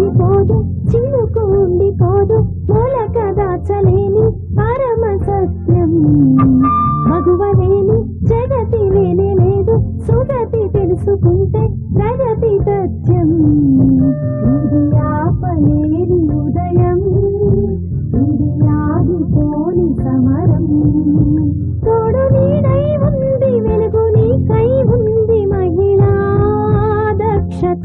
ఆగిపోదు చినుకు ఉండిపోదు మూలక దాచలేని పరమ సత్యం మగువలేని జగతి లేనే లేదు సుగతి తెలుసుకుంటే ప్రగతి సత్యం ఇది ఆపలేని ఉదయం ఇది ఆగిపోని సమరం తోడు నీడై ఉంది వెలుగు నీకై ఉంది మహిళా దక్షత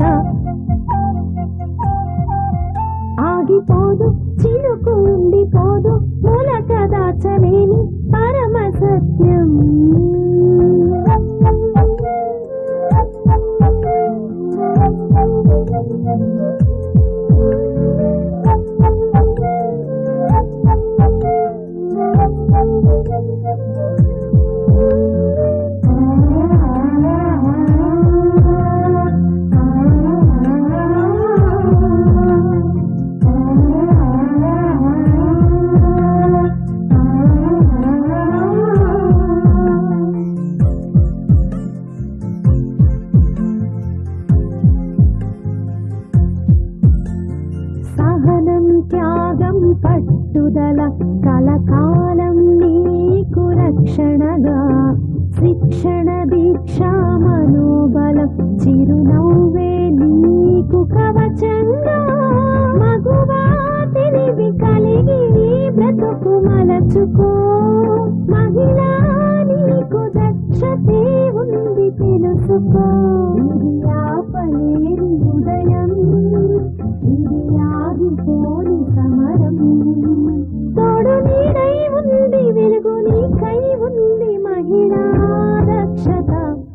ఆగిపోదు చినుకు ఉండిపోదు మూలక దాచలేని పరమ సత్యం సహనం త్యాగం పట్టుదల కలకాలం నీకు రక్షణగా శిక్షణ దీక్ష మనోబలం చిరునవ్వే నీకు కవచంగా మగువా తెలివి కలిగి బ్రతుకు మలచుకో మహిళా నీకు దక్షతే ఉంది తెలుసుకో ఇది ఆపలేని ఉదయం ఇది ఆగిపోని సమరం తోడు నీడై ఉంది వెలుగు నీకై ఉంది మహిళా దక్షత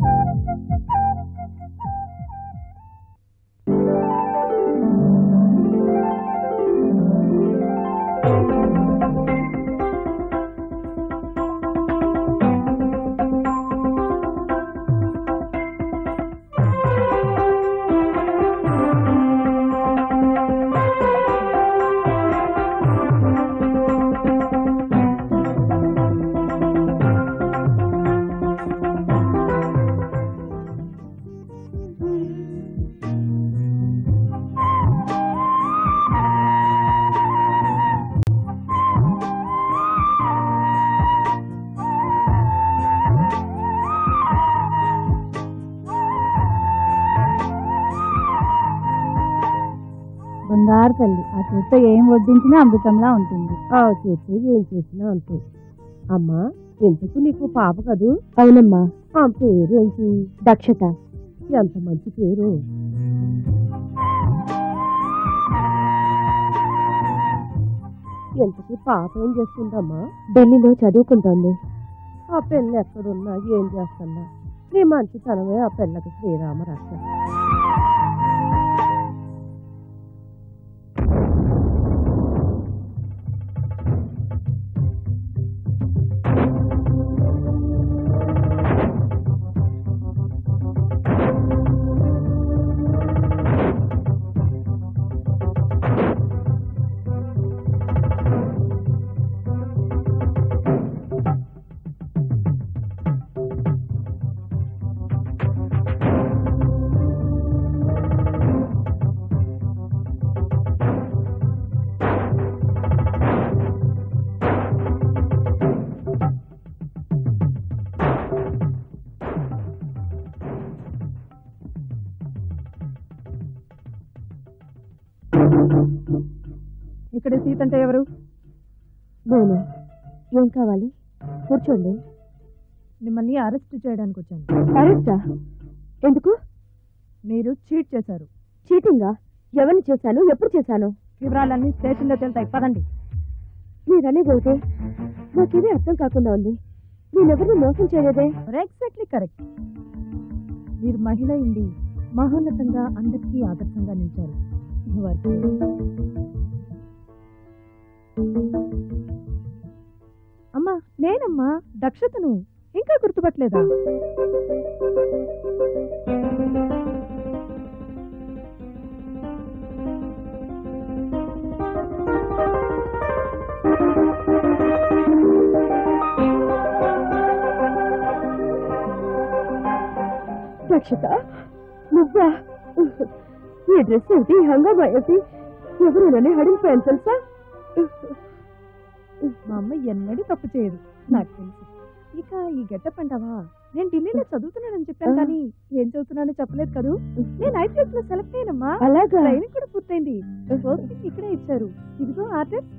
బంగారు తల్లి ఆ చేత్తో ఏం వడ్డించినా అమృతంలా ఉంటుంది ఆ చేతి ఏం చేసినా అంతే అమ్మా ఎందుకు నీకు పాప కదూ అవునమ్మా ఆ పేరేంటి దక్షత ఎంత మంచి పేరు ఎంతకి పాప ఏం చేస్తుందమ్మా ఢిల్లీలో చదువుకుంటోంది ఆ పిల్ల ఎక్కడున్నా ఏం చేస్తున్నా నీ మంచితనమే ఆ పిల్లకి శ్రీరామ రక్ష ఇక్కడ సీత అంటే ఎవరు నేను ఏం కావాలి కూర్చోండి మిమ్మల్ని అరెస్ట్ చేయడానికి వచ్చాను అరెస్టా ఎందుకు మీరు చీట్ చేశారు చీటింగా ఎవరిని చేశాను ఎప్పుడు చేశాను వివరాలన్నీ స్టేషన్లో తెలుతాయి పదండి మీరనేది ఒకటే నాకేమీ అర్థం కాకుండా ఉంది నేనెవరిని మోసం చేయలేదే ఎగ్జాక్ట్లీ కరెక్ట్ మీరు మహిళ ఉండి మహోన్నతంగా అందరికీ ఆదర్శంగా నిలిచారు You are great. అమ్మా నేనమ్మా దక్షతను ఇంకా గుర్తుపట్టలేదా రక్షిత నువ్వా ఈ డ్రెస్ ఏంటి ఈ హంగామా ఏంటి ఎవరైనా హడిలిపోయాను తెలుసా మా అమ్మ ఎన్నడూ తప్పు చేయదు నాకు తెలుసు ఇక ఈ గెటప్ అంటావా నేను ఢిల్లీలో చదువుతున్నానని చెప్పాను ఆ. కానీ ఏం చదువుతున్నానో చెప్పలేదు కదూ నేను ఐపీఎస్ లో సెలెక్ట్ అయ్యానమ్మా అలాగా ట్రైనింగ్ కూడా పూర్తయింది పోస్టింగ్ ఇక్కడే ఇచ్చారు ఇదిగో ఆర్డర్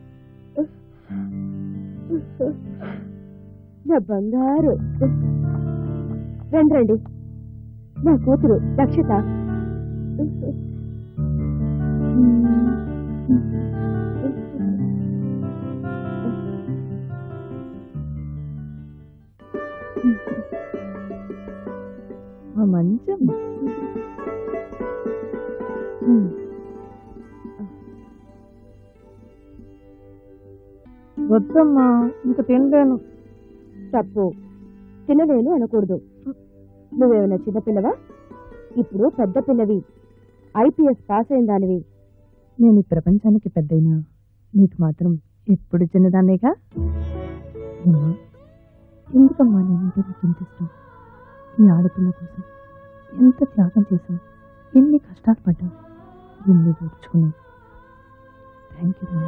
నా బంగారు రండి రండి నా కూతురు దక్షత ఆ మంచం వద్దమ్మా ఇంక తినలేను తప్పు తినలేను అనకూడదు నువ్వేమైనా చిన్నపిల్లవా ఇప్పుడు పెద్ద పిల్లవి ఐపీఎస్ పాస్ అయిన దానివి నేను ఈ ప్రపంచానికి పెద్దయినా నీకు మాత్రం ఎప్పుడు చిన్నదాన్నేగా అమ్మా ఎందుకమ్మా నేనంటే నీకు ఇంత ఇష్టం నీ ఆడపిల్ల కోసం ఎంత త్యాగం చేశావు ఎన్ని కష్టాలు పడ్డావు ఎన్ని ఓర్చుకున్నావు థ్యాంక్ యూ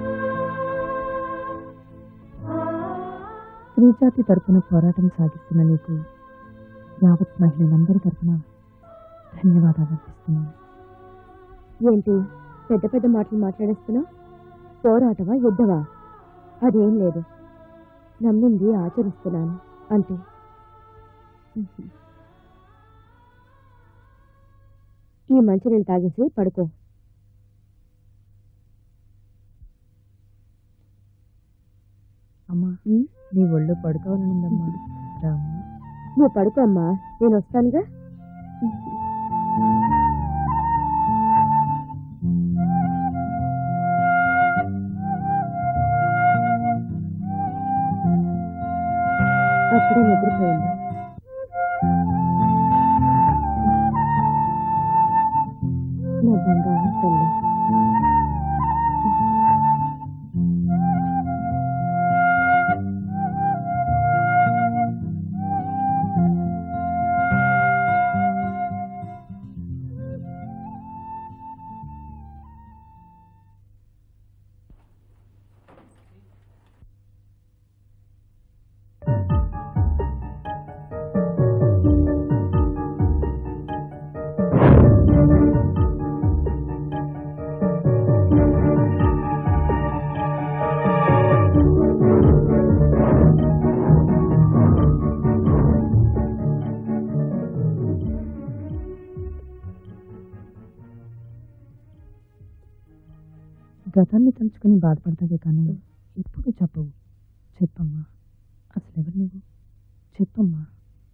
స్త్రీజాతి తరపున పోరాటం సాగిస్తున్న నీకు యావత్ మహిళలందరి తరపున ధన్యవాదాలు అర్పిస్తున్నాను ఏంటి పెద్ద పెద్ద మాటలు మాట్లాడేస్తున్నావు పోరాటమా యుద్ధమా అదేం లేదు నమ్మింది ఆచరిస్తున్నాను అంతే ఈ మంచినీళ్ళు తాగేసి పడుకో అమ్మా ఉమ్, నీ ఒళ్ళు పడుకోవాలనుందమ్మా రామ్మా నువ్వు పడుకో అమ్మా నేను వస్తానుగా అప్పుడే నిద్రపోయింది నా బంగారు తల్లి గతాన్ని తలుచుకుని బాధపడతావే కానీ ఇప్పుడు చెప్పవు చెప్పమ్మా అసలు ఎవరు నువ్వు చెప్పమ్మా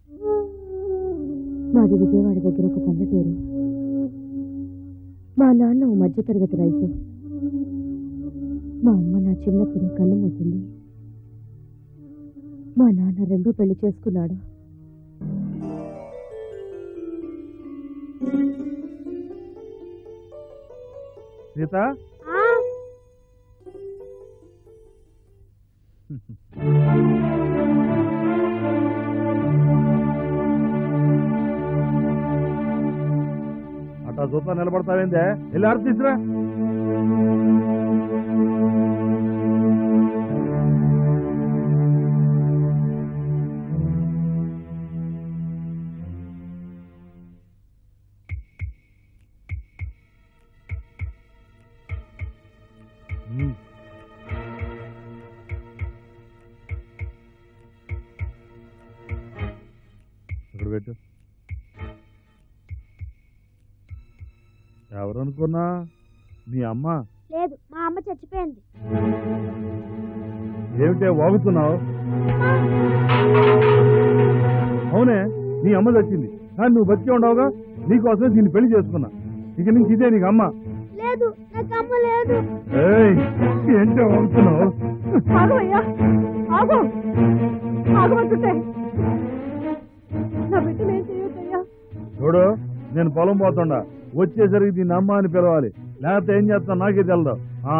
మాది విజయవాడ దగ్గర ఒక పల్లెటూరు మా నాన్న ఓ మధ్యతరగతి రైతు మా అమ్మ నా చిన్నప్పుడు కన్ను మూసింది మా నాన్న రెండో పెళ్లి చేసుకున్నాడు సీత అట్టా చూస్తా నిలబడతావేందే వెళ్ళి ఆడ తీసురా ఉమ్. ఇక్కడ పెట్టు ఎవరు అనుకున్నా మీ అమ్మ లేదు మా అమ్మ చచ్చిపోయింది ఏమిటే వాగుతున్నావు అవునే నీ అమ్మ చచ్చింది కానీ నువ్వు బతికే ఉండవుగా నీకోసమే దీన్ని పెళ్లి చేసుకున్నా ఇక నుంచి ఇదే నీకు అమ్మ లేదు నాకు అమ్మ లేదు ఏయ్ ఏంటో వాగుతున్నావు ఆగవయ్యా ఆగు ఆగమంటుంటే నా బిడ్డలు ఏం చేయొద్దయ్యా చూడు నేను పొలం పోతుండా వచ్చేసరికి దీన్ని అమ్మ అని పిలవాలి లేకపోతే ఏం చేస్తాను నాకే తెలదు ఆ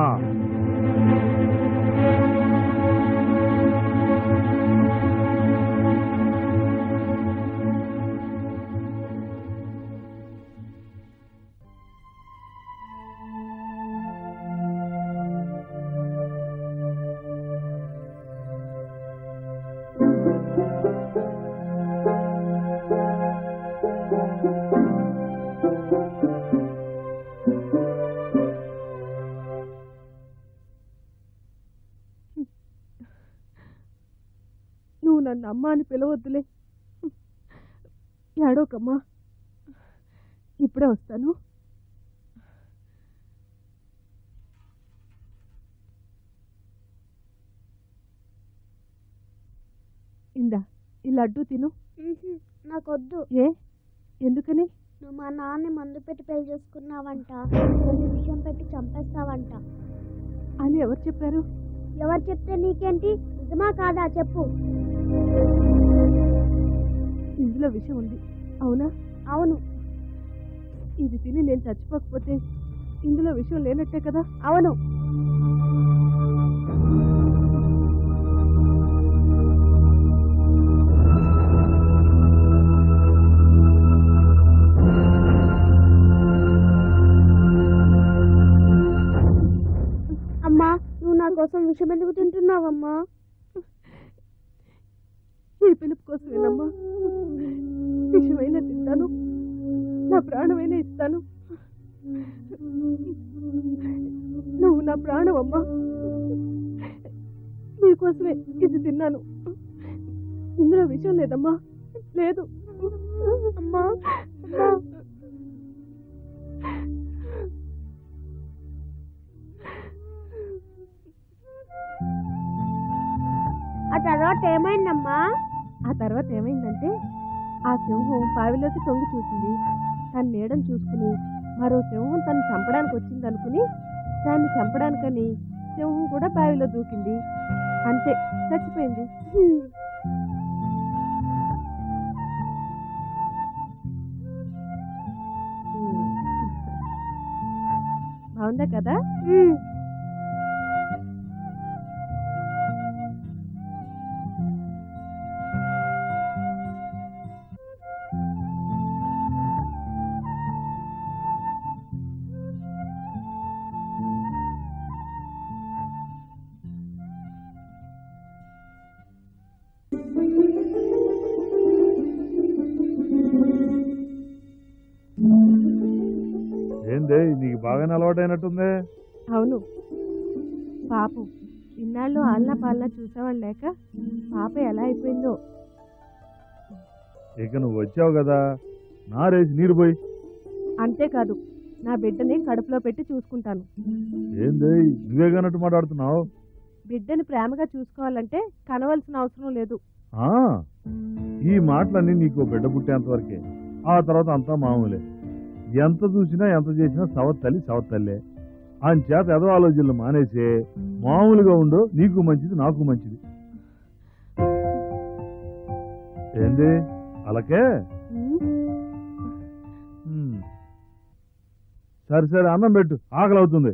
నన్ను అమ్మ అని పిలవద్దులే ఏడోకమ్మా ఇప్పుడే వస్తాను ఇందా ఈ లడ్డు తిను ఉహుం, నాకొద్దు ఏ ఎందుకని నువ్వు మా నాన్నని మందు పెట్టి పెళ్లి చేసుకున్నావంట నన్ను విషయం పెట్టి చంపేస్తావంట అని ఎవరు చెప్పారు ఎవరు చెప్తే నీకేంటి నిజమా కాదా చెప్పు ఇందులో విషయం ఉంది అవునా అవును ఇది తిని నేను చచ్చిపోకపోతే ఇందులో విషయం లేనట్టే కదా అవును అమ్మా నువ్వు నా కోసం విషం ఎందుకు తింటున్నావమ్మా ఈ పిలుపు కోసమేనమ్మా విషమైనా తింటాను నా ప్రాణమైనా ఇస్తాను నువ్వు నా ప్రాణం అమ్మా నీకోసమే ఇది తిన్నాను ఇందులో విషయం లేదమ్మా లేదు అమ్మా అమ్మా ఆ తర్వాత ఏమైందమ్మా ఆ తర్వాత ఏమైందంటే ఆ సింహం బావిలోకి తొంగి చూసింది తన నీడను చూసుకుని మరో సింహం తను చంపడానికి వచ్చింది అనుకుని దాన్ని చంపడానికని సింహం కూడా బావిలో దూకింది అంతే చచ్చిపోయింది హ్మ్. బాగుందా కదా హ్మ్. ఏందే నీకు బాగానే అలవాటైనట్టుంది అవును పాపం ఇన్నాళ్ళు ఆలనా పాలనా చూసేవాళ్ళు లేక పాప ఎలా అయిపోయిందో ఇక నువ్వు వచ్చావు కదా నారేసి నీరు పోయి అంతేకాదు నా బిడ్డని కడుపులో పెట్టి చూసుకుంటాను ఏందే నువ్వే కన్నట్టు మాట్లాడుతున్నావు బిడ్డని ప్రేమగా చూసుకోవాలంటే కనవలసిన అవసరం లేదు ఆ, ఈ మాటలన్నీ నీకు బిడ్డ పుట్టేంత వరకే ఆ తర్వాత అంతా మామూలే ఎంత చూసినా ఎంత చేసినా సవత్తల్లి సవత్తల్లే ఆయన చేత ఎదో ఆలోచనలు మానేసే మామూలుగా ఉండు నీకు మంచిది నాకు మంచిది ఏంది అలాకే ఉమ్, ఉమ్. సరే సరే అన్నం పెట్టు ఆకలి అవుతుంది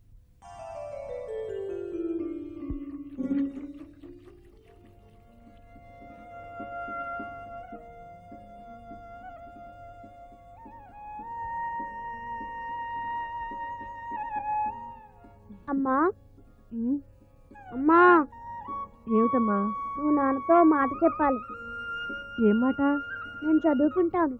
అమ్మా ఉమ్, అమ్మా ఏమిటమ్మా నువ్వు నాన్నతో మాట చెప్పాలి ఏం మాట నేను చదువుకుంటాను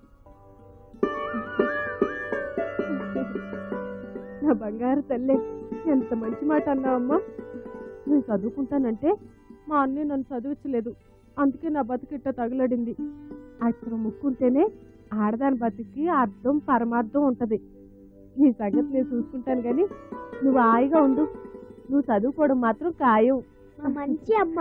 నా బంగారు తల్లే ఎంత మంచి మాట అన్నావమ్మా నేను చదువుకుంటానంటే మా అన్నయ్య నన్ను చదివించలేదు అందుకే నా బతుకిట్ట తగులడింది అక్షరం ముక్కుంటేనే ఆడదాని బతికి అర్థం పరమార్థం ఉంటది నీ సంగతి నేను చూసుకుంటాను కానీ నువ్వు హాయిగా ఉండు నువ్వు చదువుకోవడం మాత్రం ఖాయం మా మంచి అమ్మ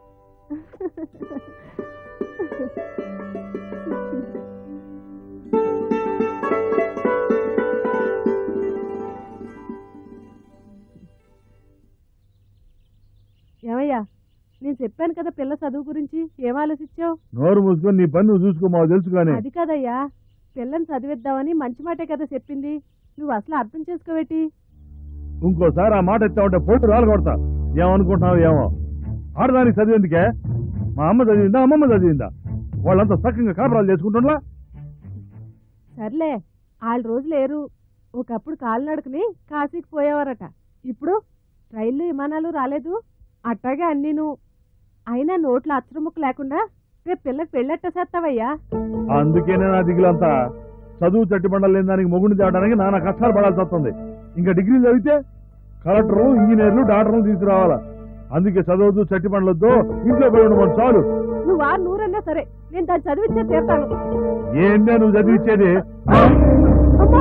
ఏమయ్యా నేను చెప్పాను కదా పిల్ల చదువు గురించి ఏం ఆలోచించావు నోరు మూసుకొని నీ పని నువ్వు చూసుకో మాకు తెలుసు కానీ అది కదయ్యా పిల్లని చదివిద్దామని మంచి మాటే కదా చెప్పింది నువ్వు అసలు అర్థం చేసుకోవేటి ఇంకోసారి ఆ మాట ఎత్తా ఉంటే పొట్టు రాలు కొడతా ఏమనుకుంటున్నావు ఏమో ఆడదానికి చదివేందుకే మా అమ్మ చదివిందా అమ్మమ్మ చదివిందా వాళ్ళంతా చక్కగా కాపురాలు చేసుకుంటున్నా సర్లే వాళ్ళ రోజు లేరు ఒకప్పుడు కాలినడకని కాశీకి పోయేవారట ఇప్పుడు రైళ్ళు విమానాలు రాలేదు అట్టాగే అన్నీను అయినా నోట్లో అచ్చరముక్క లేకుండా రేపు పిల్లకి పెళ్ళెట్ట చేస్తావయ్యా అందుకేనే నా దిగులంతా చదువు చట్టిబండలు లేని దానికి మొగుడిని తేవడానికి నానా కష్టాలు పడాల్సి వస్తుంది ఇంకా డిగ్రీలు చదివితే కలెక్టర్లు ఇంజనీర్లు డాక్టర్లు తీసుకురావాలా అందుకే చదవద్దు చట్టిబండలొద్దు ఇంట్లో పోయి ఉండమని చాలు నువ్వు వారు నూరన్నా సరే నేను దాన్ని చదివించే తీరుతాను ఏంటే నువ్వు చదివించేది అమ్మా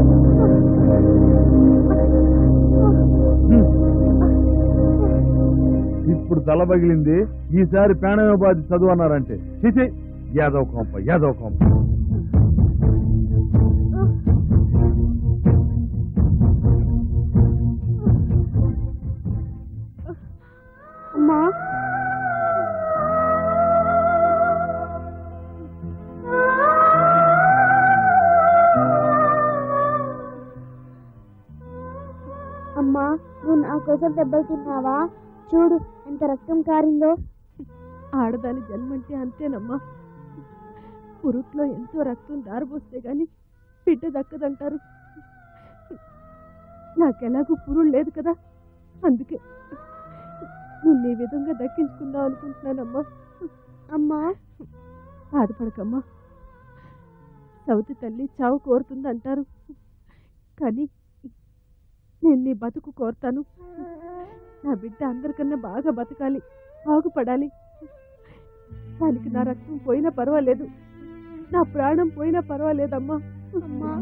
ఇప్పుడు తల పగిలింది ఈసారి ప్రాణమే బాధి చదువు అన్నారంటే చిచి యాదవ్ కొంప యాదవ్ కొంప అమ్మా అమ్మా నువ్వు నా కోసం దెబ్బలు తిన్నావా చూడు ఎంత రక్తం కారిందో ఆడదాని జన్మంటే అంతేనమ్మా పురుట్లో ఎంతో రక్తం దారిపోస్తే గాని బిడ్డ దక్కదంటారు నాకెలాగూ పురుడు లేదు కదా అందుకే నిన్ను ఈ విధంగా దక్కించుకుందాం అనుకుంటున్నానమ్మా అమ్మా బాధపడకమ్మా సౌతి తల్లి చావు కోరుతుంది అంటారు కానీ నేను నీ బతుకు కోరుతాను నా బిడ్డ అందరికన్నా బాగా బతకాలి బాగుపడాలి దానికి నా రక్తం పోయినా పర్వాలేదు నా ప్రాణం పోయినా పర్వాలేదమ్మా అమ్మా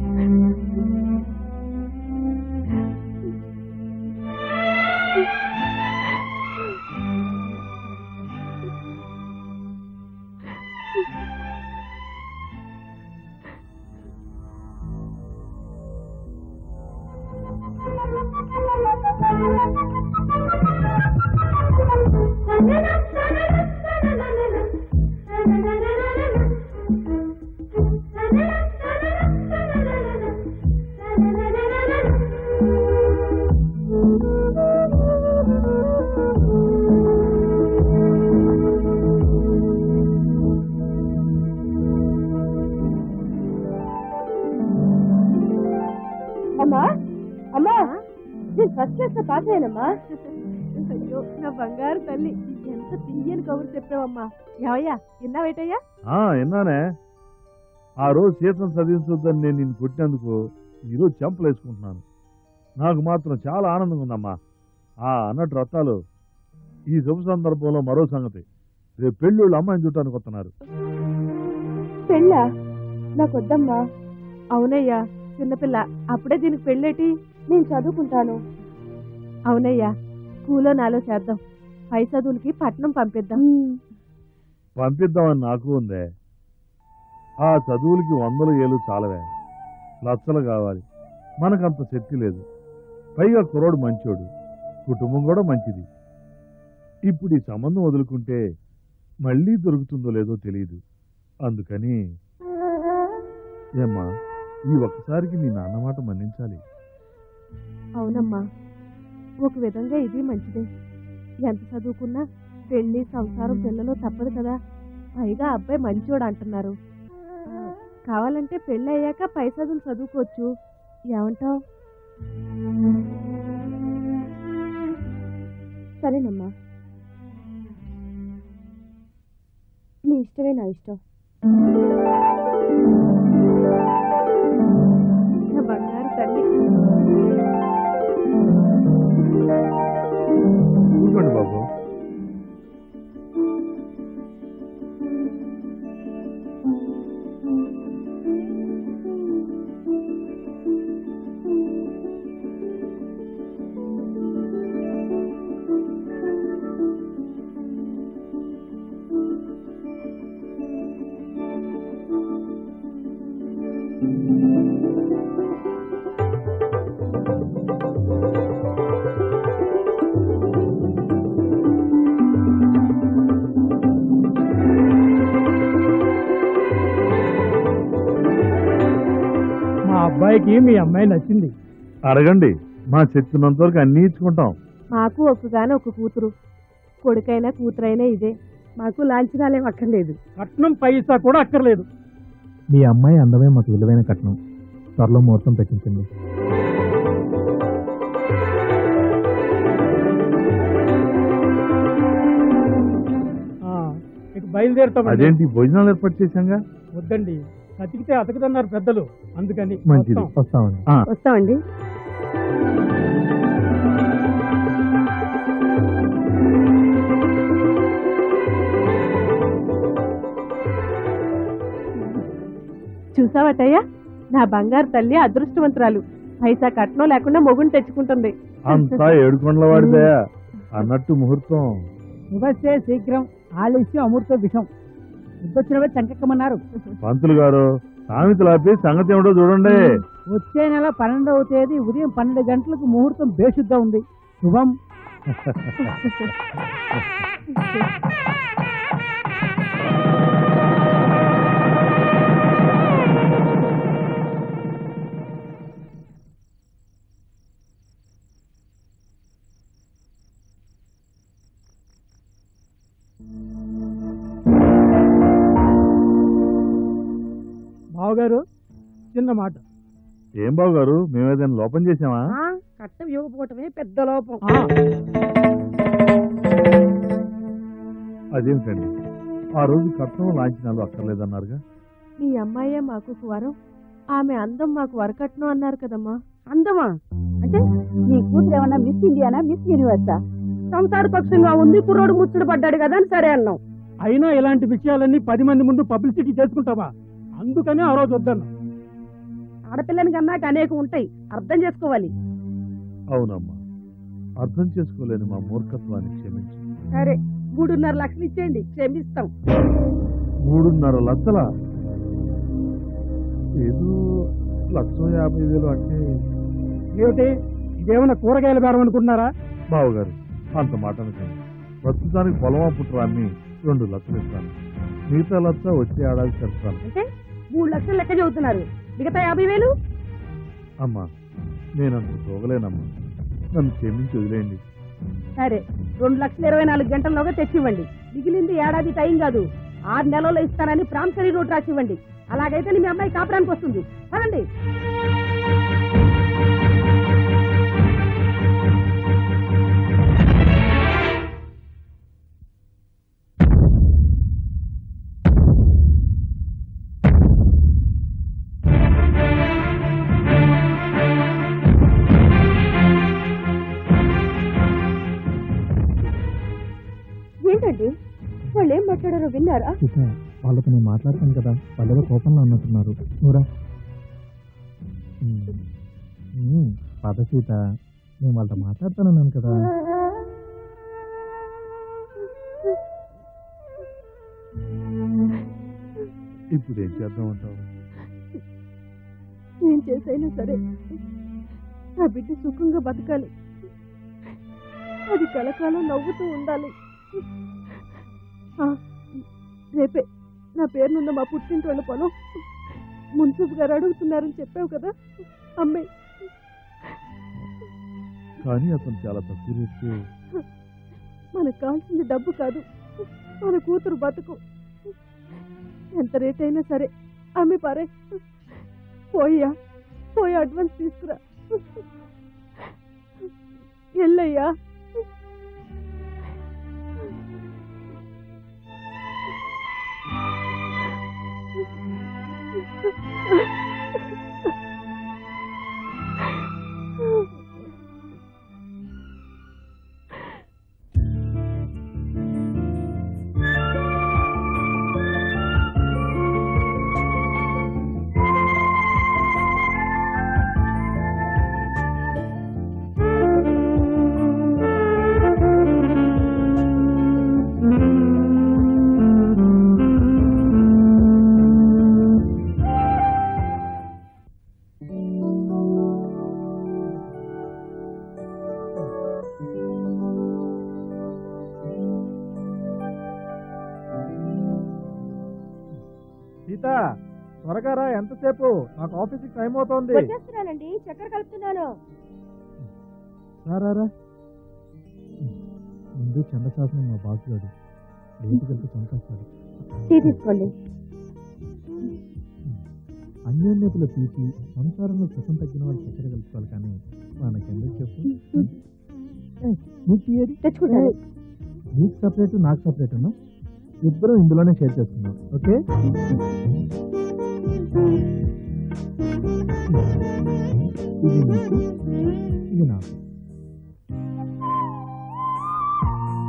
అమ్మా అమ్మా నేను ఫస్ట్ క్లాస్ లో పాస్ అయ్యానమ్మా అయ్యో నా బంగారు తల్లి ఎంత తీయని కబురు చెప్పావమ్మా ఏవయ్యా విన్నావేటయ్యా ఆ విన్నానే ఆ రోజు సీతం చదివించొద్దని నేను నిన్ను కొట్టినందుకు ఈరోజు చెంపలు వేసుకుంటున్నాను నాకు మాత్రం చాలా ఆనందంగా ఉందమ్మా ఆ అన్నట్టు రత్తాలు ఈ శుభ సందర్భంలో మరో సంగతి రేపు పెళ్ళిళ్ళు అమ్మాయిని చుట్టానికి వస్తున్నారు పెళ్ళా నాకు వద్దమ్మా అవునయ్యా చిన్నపిల్ల అప్పుడే దీనికి పెళ్ళేటి నేను చదువుకుంటాను అవునయ్యా స్కూల్లో నాలో చేద్దాం పై చదువులకి పట్నం పంపిద్దాం పంపిద్దామని నాకు ఉందే ఆ చదువులకి వందలు ఏళ్ళు చాలవే లచ్చలు కావాలి మనకంత శక్తి లేదు పైగా కుర్రోడు మంచోడు కుటుంబం కూడా మంచిది ఇప్పుడు ఈ సంబంధం వదులుకుంటే మళ్ళీ దొరుకుతుందో లేదో తెలియదు అందుకని ఏమ్మా ఈ ఒక్కసారికి నీ నాన్న మాట మన్నించాలి అవునమ్మా ఒక విధంగా ఇది మంచిదే ఎంత చదువుకున్నా పెళ్లి సంసారం పిల్లలు తప్పదు కదా పైగా అబ్బాయి మంచోడు అంటున్నారు ఆ, కావాలంటే పెళ్ళి అయ్యాక పై చదువులు చదువుకోవచ్చు ఏమంటావు సరేనమ్మా నీ ఇష్టమే నా ఇష్టం నా బంగారు తల్లి కూర్చోండి బాబు మా అబ్బాయికి మీ అమ్మాయి నచ్చింది అడగండి మా చెప్తున్నంత వరకు అన్ని ఇచ్చుకుంటాం మాకు ఒక్కగానే ఒక కూతురు కొడుకైనా కూతురైనా ఇదే మాకు లాంఛనాలేం అక్కర్లేదు కట్నం పైసా కూడా అక్కర్లేదు మీ అమ్మాయి అందమే మాకు విలువైన కట్నం త్వరలో ముహూర్తం పెట్టించండి ఆ, ఇక బయలుదేరుతామండి అదేంటి భోజనాలు ఏర్పాటు చేశాంగా వద్దండి బతికితే అతకదన్నారు పెద్దలు అందుకని మంచిది. వస్తాం. వస్తామండి వస్తామండి చూసావటయ్యా నా బంగారు తల్లి అదృష్టవంతురాలు పైసా కట్నం లేకుండా మొగుని తెచ్చుకుంటుంది అంతా ఏడుకొండల వాడిదయా అన్నట్టు ముహూర్తం శుభస్తే శీఘ్రం ఆలస్యం అమృత విషం ఇద్దొచ్చినవే చంకెక్కమన్నారు పంతులు గారు సామెతలు ఆపి సంగతి ఏమిటో చూడండి వచ్చే నెల పన్నెండవ తేదీ ఉదయం పన్నెండు గంటలకు ముహూర్తం బేషుద్ధ ఉంది శుభం బావగారు చిన్న మాట ఏం బాబు గారు మేము ఏదైనా లోపం చేసామా కట్టం ఇవ్వకపోవటమే పెద్ద లోపం అదేమిటండి ఆ రోజు కట్నం లాంఛనాలు అక్కర్లేదన్నారుగా మీ అమ్మాయే మాకు వరం ఆమె అందం మాకు వరకట్నం అన్నారు కదమ్మా అందమా అంటే నీ కూతురు ఏమన్నా మిస్ ఇండియానా మిస్ యూనివర్సా సంసార పక్షంగా ఉంది కుర్రోడు ముచ్చట పడ్డాడు కదా అని సరే అన్నాం అయినా ఇలాంటి విషయాలన్నీ పది మంది ముందు పబ్లిసిటీ చేసుకుంటావా అందుకనే ఆ రోజు వద్దన్నా ఆడపిల్లని కన్నాక అనేకం ఉంటాయి అర్థం చేసుకోవాలి అవునమ్మా అర్థం చేసుకోలేని మా మూర్ఖత్వాన్ని క్షమించు సరే మూడున్నర లక్షలు ఇచ్చేయండి క్షమిస్తాం మూడున్నర లక్షల ఏదో లక్ష యాభై వేలు అంటే ఏమిటి ఇదేమన్నా కూరగాయల బేరం అనుకుంటున్నారా బావగారు అంత మాట అనకండి ప్రస్తుతానికి పొలం పుట్టరాన్ని రెండు లక్షలు ఇస్తాను మిగతా లక్ష వచ్చే ఏడాది చెప్తాను అంటే మూడు లక్షలు లెక్క చెబుతున్నారు మిగతా యాభై వేలు అమ్మా నేనంత తోగలేనమ్మా నన్ను క్షమించి వదిలేయండి సరే రెండు లక్షల ఇరవై నాలుగు గంటల్లోగా తెచ్చివ్వండి మిగిలింది ఏడాది టైం కాదు ఆరు నెలల్లో ఇస్తానని ప్రామిసరీ నోట్ రాసి ఇవ్వండి అలాగైతే మీ అమ్మాయి కాపురానికి వస్తుంది పదండి ఏంటండి వాళ్ళు ఏం మాట్లాడారో విన్నారా సీత వాళ్ళతో నేను మాట్లాడతాను కదా వాళ్ళు ఏదో కోపంలో ఉన్నట్టున్నారు నూరా ఉమ్. ఉమ్, పద సీత నేను వాళ్ళతో మాట్లాడతానన్నాను కదా ఇప్పుడు ఏం చేద్దామంటావు ఏం చేసైనా సరే నా బిడ్డ సుఖంగా బతకాలి అది కలకాలం నవ్వుతూ ఉండాలి ఆ, రేపే నా పేరునున్న మా పుట్టింటి వాళ్ళ పొలం మున్సిపు గారు అడుగుతున్నారని చెప్పావు కదా అమ్మాయి కానీ అతను చాలా తక్కువ రేటుకే మనకు కావాల్సింది డబ్బు కాదు మన కూతురు బతుకు ఎంత రేట్ అయినా సరే అమ్మి పారే పోయా పోయి అడ్వాన్స్ తీసుకురా ఎల్లయ్యా సీత త్వరగా రా ఎంతసేపు నాకు ఆఫీస్కి టైం అవుతోంది వచ్చేస్తున్నానండి చక్కెర కలుపుతున్నాను రా రా రా ముందు చంద్రశాసనం మా బాస్ గాడు లేటుకి వెళ్తే చంపేస్తాడు టీ తీసుకోండి అన్యోన్యతలో తీసి సంసారంలో సుఖం తగ్గిన వాళ్ళు చక్కెర కలుపుకోవాలి కానీ మనకెందుకు చెప్పు ఏయ్, నీకు టీ ఏది? తెచ్చుకుంటాను ఏయ్, నీకు సపరేట్ నాకు సపరేట్ ఉన్నా ఇద్దరం ఇందులోనే షేర్ చేసుకుందాం ఓకే ఇది నీకు ఇది నాకు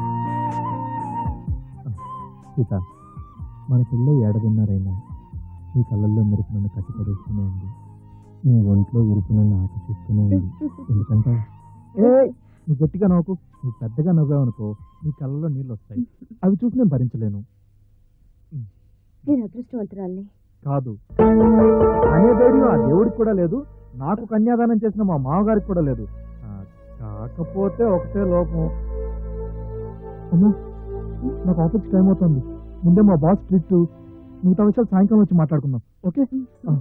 సీత మన పిల్ల ఏడాదిన్నరైనా నీ కళ్ళల్లో మెరుపు నన్ను కట్టిపడేస్తూనే ఉంది నీ ఒంట్లో ఉరుపు నన్ను ఆకర్షిస్తూనే ఉంది ఎందుకంటే ఏ నువ్వు గట్టిగా నవ్వుకు నువ్వు పెద్దగా నవ్వావనుకో నీ కళ్ళల్లో నీళ్ళు వస్తాయి అవి చూసి నేను భరించలేను నేను అదృష్టవంతురాల్ని కాదు అనే ధైర్యం ఆ దేవుడికి కూడా లేదు నాకు కన్యాదానం చేసిన మా మామగారికి కూడా లేదు ఆ, కాకపోతే ఒకటే లోపం అమ్మా నాకు ఆఫీస్ టైం అవుతుంది ముందే మా బాస్ స్ట్రిక్ట్ మిగతా విషయాలు సాయంకాలం వచ్చి మాట్లాడుకుందాం ఓకే ఆ.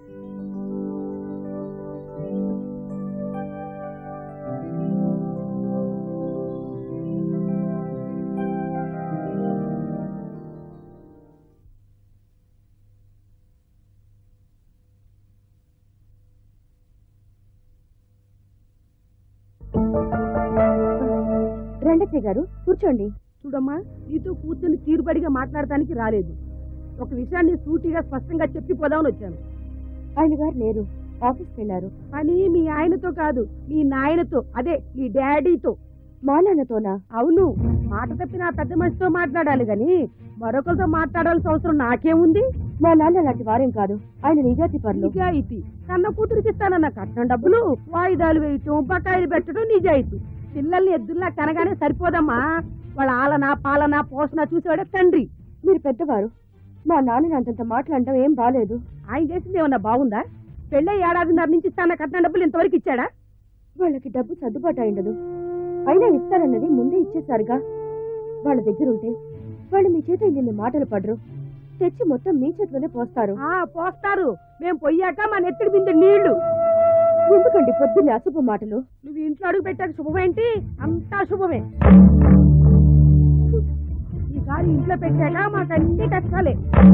రెండచ్చయ్య గారు కూర్చోండి చూడమ్మా నీతో కూర్చొని తీరుబడిగా మాట్లాడటానికి రాలేదు ఒక విషయాన్ని సూటిగా స్పష్టంగా చెప్పిపోదామని వచ్చాను ఆయన గారు లేరు ఆఫీస్కి వెళ్ళారు అని మీ ఆయనతో కాదు మీ నాయనతో అదే మీ డాడీతో మా నాన్నతోనా అవును మాట తప్పిన ఆ పెద్ద మనిషితో మాట్లాడాలి గాని మరొకరితో మాట్లాడాల్సిన అవసరం నాకేముంది మా నాన్న లాంటి వారేం కాదు ఆయన నిజాతి పరులు నిజాయితీ కన్న కూతురికి ఇస్తానన్న కట్నం డబ్బులు వాయిదాలు వేయటం బకాయిలు పెట్టడం నిజాయితీ పిల్లల్ని ఎద్దుల్లా కనగానే సరిపోదమ్మా వాళ్ళ ఆలన పాలన పోషణ చూసేవాడే తండ్రి మీరు పెద్దవారు మా నాన్నని అంతంత మాట్లాడటం ఏం బాలేదు ఆయన చేసింది ఏమన్నా బాగుందా పెళ్ళై ఏడాదిన్నర నుంచి ఇస్తాన కట్నం డబ్బులు ఇంతవరకు ఇచ్చాడా వాళ్ళకి డబ్బు సర్దుబాటు అయిండదు అయినా ఇస్తారన్నది ముందే ఇచ్చేసారుగా వాళ్ళ దగ్గర ఉంటే వాళ్ళు మీ చేత ఇన్ని మాటలు పడరు తెచ్చి మొత్తం మీ చేతిలోనే పోస్తారు ఆ పోస్తారు మేం పొయ్యాక మా నెత్తిడి బిందె నీళ్లు ఎందుకండి పొద్దున్నే అశుభ మాటలు నువ్వు ఇంట్లో అడుగు పెట్టాక శుభమేంటి అంతా శుభమే ఈసారి ఇంట్లో పెట్టాక మాకు అన్ని కష్టాలే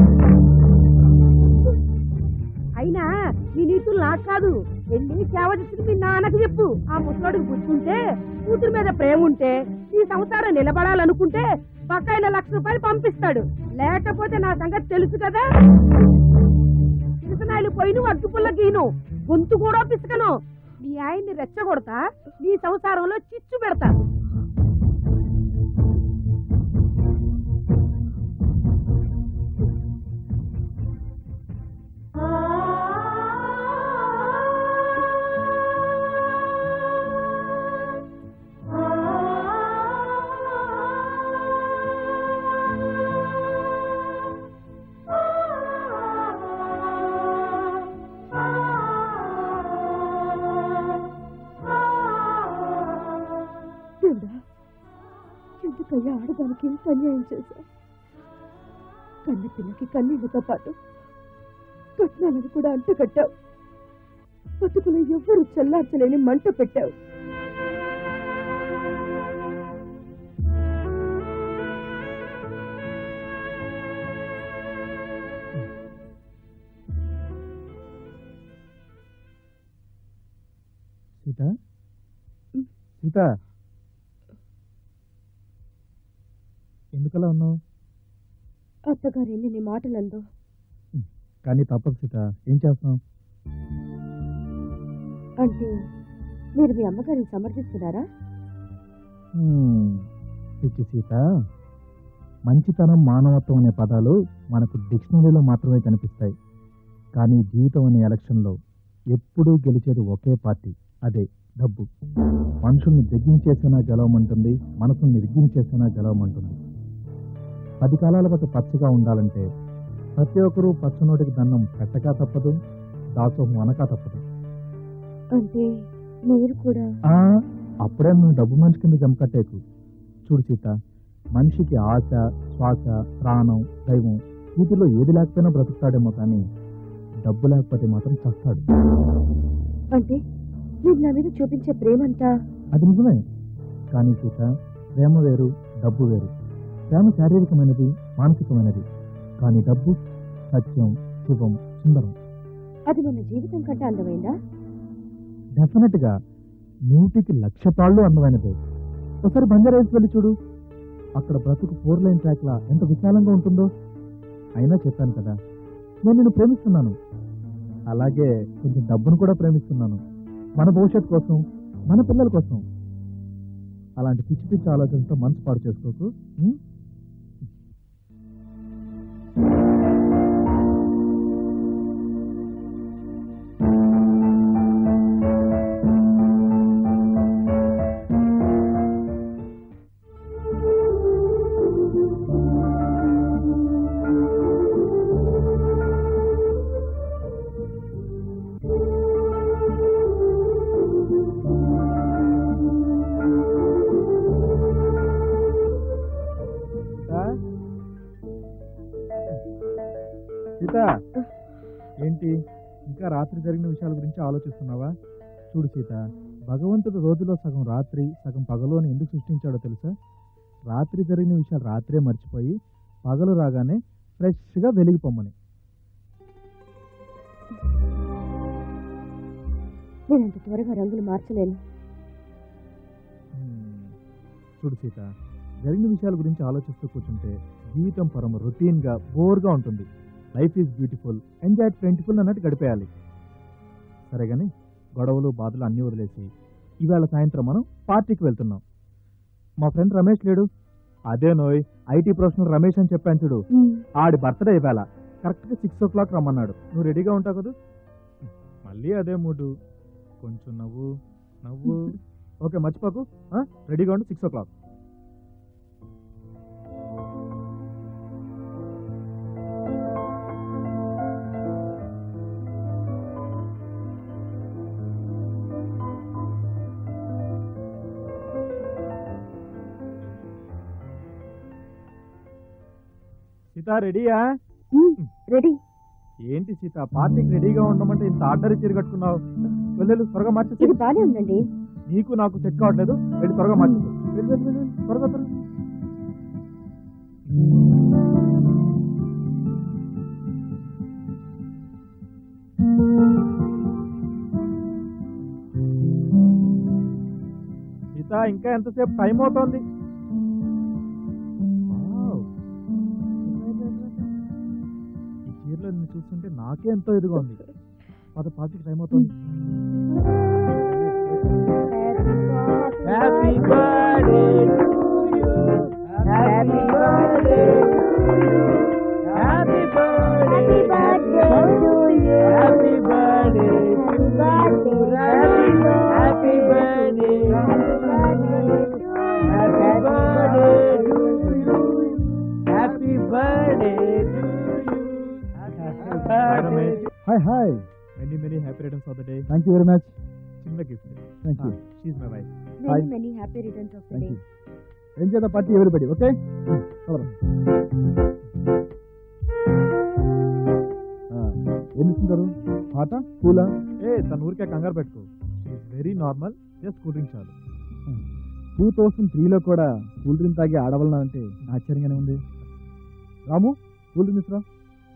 అయినా ఈ నీతులు నాకు కాదు వెళ్ళి సేవ చేసి మీ నాన్నకి చెప్పు ఆ ముసలోడికి గుర్తుంటే కూతురు మీద ప్రేమ ఉంటే ఈ సంసారం నిలబడాలనుకుంటే పక్కైన లక్ష రూపాయలు పంపిస్తాడు లేకపోతే నా సంగతి తెలుసు కదా పిసనాయలు పోయి నువ్వు అడ్డుపుల్ల గీను గొంతు కూడా పిసకను నీ ఆయన్ని రెచ్చగొడతా నీ సంసారంలో చిచ్చు పెడతా దేవుడా ఎందుకయ్యా ఆడదానికి ఇంత అన్యాయం చేశా కన్న పిల్లకి కన్నీళ్లతో పాటు కట్నాలను కూడా అంటకట్టావు బతుకులు ఎవ్వరు చల్లార్చలేని మంట పెట్టావు సీత సీత ఎందుకలా ఉన్నావు అత్తగారు ఎన్ని మాటలందో కానీ తప్పదు సీత ఏం చేస్తాం అంటే మీరు మీ అమ్మగారిని సమర్థిస్తున్నారా హ్మ్, పిచ్చి సీత మంచితనం మానవత్వం అనే పదాలు మనకు డిక్షనరీలో మాత్రమే కనిపిస్తాయి కానీ జీవితం అనే ఎలక్షన్లో ఎప్పుడూ గెలిచేది ఒకే పార్టీ అదే డబ్బు మనుషుల్ని దగ్గించేసినా గెలవమంటుంది మనసుని నిర్గించేసినా గెలవమంటుంది పది కాలాల పాటు పచ్చగా ఉండాలంటే ప్రతి ఒక్కరూ పచ్చనోటికి దండం పెట్టగా తప్పదు దాసోహం అనకా తప్పదు అంటే మీరు కూడా ఆ, అప్పుడే నువ్వు డబ్బు మనిషి కింద జమకట్టేకు చూడు సీత మనిషికి ఆశ శ్వాస ప్రాణం దైవం వీటిలో ఏది లేకపోయినా బ్రతుకుతాడేమో కానీ డబ్బు లేకపోతే మాత్రం చస్తాడు అంటే మీరు నా మీద చూపించే ప్రేమంతా అది నిజమే కానీ సీత ప్రేమ వేరు డబ్బు వేరు ప్రేమ శారీరకమైనది మానసికమైనది కానీ డబ్బు సత్యం శుభం సుందరం అది మన జీవితం కంటే అందమైందా డెఫినెట్ గా నూటికి లక్ష పాళ్ళు అందమైనదే ఒకసారి బంజారా హిల్స్ వెళ్ళి చూడు అక్కడ బ్రతుకు ఫోర్ లైన్ ట్రాక్ లా ఎంత విశాలంగా ఉంటుందో అయినా చెప్పాను కదా నేను నిన్ను ప్రేమిస్తున్నాను అలాగే కొంచెం డబ్బును కూడా ప్రేమిస్తున్నాను మన భవిష్యత్ కోసం మన పిల్లల కోసం అలాంటి పిచ్చి పిచ్చి ఆలోచనతో మనసు పాడు చేసుకోకు ఉం? సీత ఏంటి ఇంకా రాత్రి జరిగిన విషయాల గురించి ఆలోచిస్తున్నావా చూడు సీత భగవంతుడు రోజులో సగం రాత్రి సగం పగలు అని ఎందుకు సృష్టించాడో తెలుసా రాత్రి జరిగిన విషయాలు రాత్రే మర్చిపోయి పగలు రాగానే ఫ్రెష్గా వెలిగిపోమ్మని నేను అంత త్వరగా రంగులు మార్చలేను హ్మ్. చూడు సీత జరిగిన విషయాల గురించి ఆలోచిస్తూ కూర్చుంటే జీవితం పరమ రొటీన్గా బోర్గా ఉంటుంది లైఫ్ ఈజ్ బ్యూటిఫుల్ ఎంజాయ్ ట్వంటీఫుల్ అన్నట్టు గడిపేయాలి సరే కానీ గొడవలు బాధలు అన్నీ వదిలేసి ఇవాళ సాయంత్రం మనం పార్టీకి వెళ్తున్నాం మా ఫ్రెండ్ రమేష్ లేడు అదే నోయ్ ఐటీ ప్రొఫెషనల్ రమేష్ అని చెప్పాను చూడు ఆడి బర్త్డే ఇవాళ కరెక్ట్గా సిక్స్ ఓ క్లాక్ రమ్మన్నాడు నువ్వు రెడీగా ఉంటావు కదా మళ్ళీ అదే మూడు కొంచెం నవ్వు నవ్వు ఓకే మర్చిపోకు ఆ? రెడీగా ఉండు సిక్స్ ఓ క్లాక్ సీత రెడీయా రెడీ ఏంటి సీత పార్టీకి రెడీగా ఉండమంటే ఇంత ఆర్డర్ ఇచ్చి కట్టుకున్నావు వెళ్ళు త్వరగా మార్చేసి ఇది బానే ఉందండి నీకు నాకు సెట్ కావట్లేదు వెళ్ళి త్వరగా మార్చేసి వెళ్ళు వెళ్ళు వెళ్ళు వెళ్ళు. త్వరగా త్వరగా సీత ఇంకా ఎంతసేపు టైం అవుతోంది వావ్. ఈ చీరలో నిన్ను చూస్తుంటే నాకే ఎంతో ఇదిగా ఉంది పద పార్టీకి టైం అవుతుంది happy birthday happy birthday happy birthday to you happy birthday happy birthday happy birthday happy birthday hi hi many many happy returns of the day thank you very much చిన్న gift thank you she my wife many many happy returns of the thank day you ఏం చేద్దాం party everybody okay ఏం ఇస్తుంటారు హాట కూలా ఏ తన ఊరికే కంగారు పెట్టుకో it's very normal just cool drink చాలు టూ థౌసండ్ త్రీలో కూడా కూల్ డ్రింక్ తాగి ఆడవాలన్నా అంటే ఆశ్చర్యంగానే ఉంది రాము కూల్ డ్రింక్ ఇస్తురా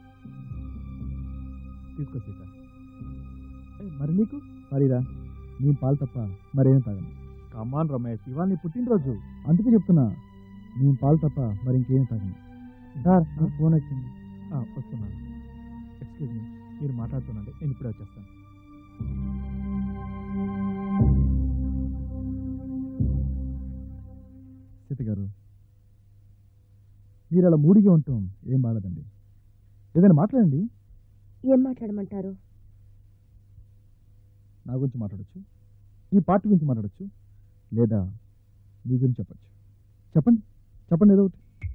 తీసుకో సీత ఏ, మరి నీకు మరిరా నీ పాలు తప్ప మరేం తాగను కమాన్ రమేష్ ఇవాళ నీ పుట్టినరోజు అందుకే చెప్తున్నా నీ పాలు తప్ప మరి ఇంకేం తాగను సార్ నాకు ఫోన్ వచ్చింది వస్తున్నాను ఎక్స్క్యూజ్ మీ మీరు మాట్లాడుతున్నాండి నేను ఇప్పుడే వచ్చేస్తాను సీత గారు మీరు అలా మూడిగా ఉంటాం ఏం బాధదండి ఏదైనా మాట్లాడండి ఏం మాట్లాడమంటారు నా గురించి మాట్లాడచ్చు ఈ పార్టీ గురించి మాట్లాడచ్చు లేదా మీ గురించి చెప్పచ్చు చెప్పండి చెప్పండి ఏదో ఒకటి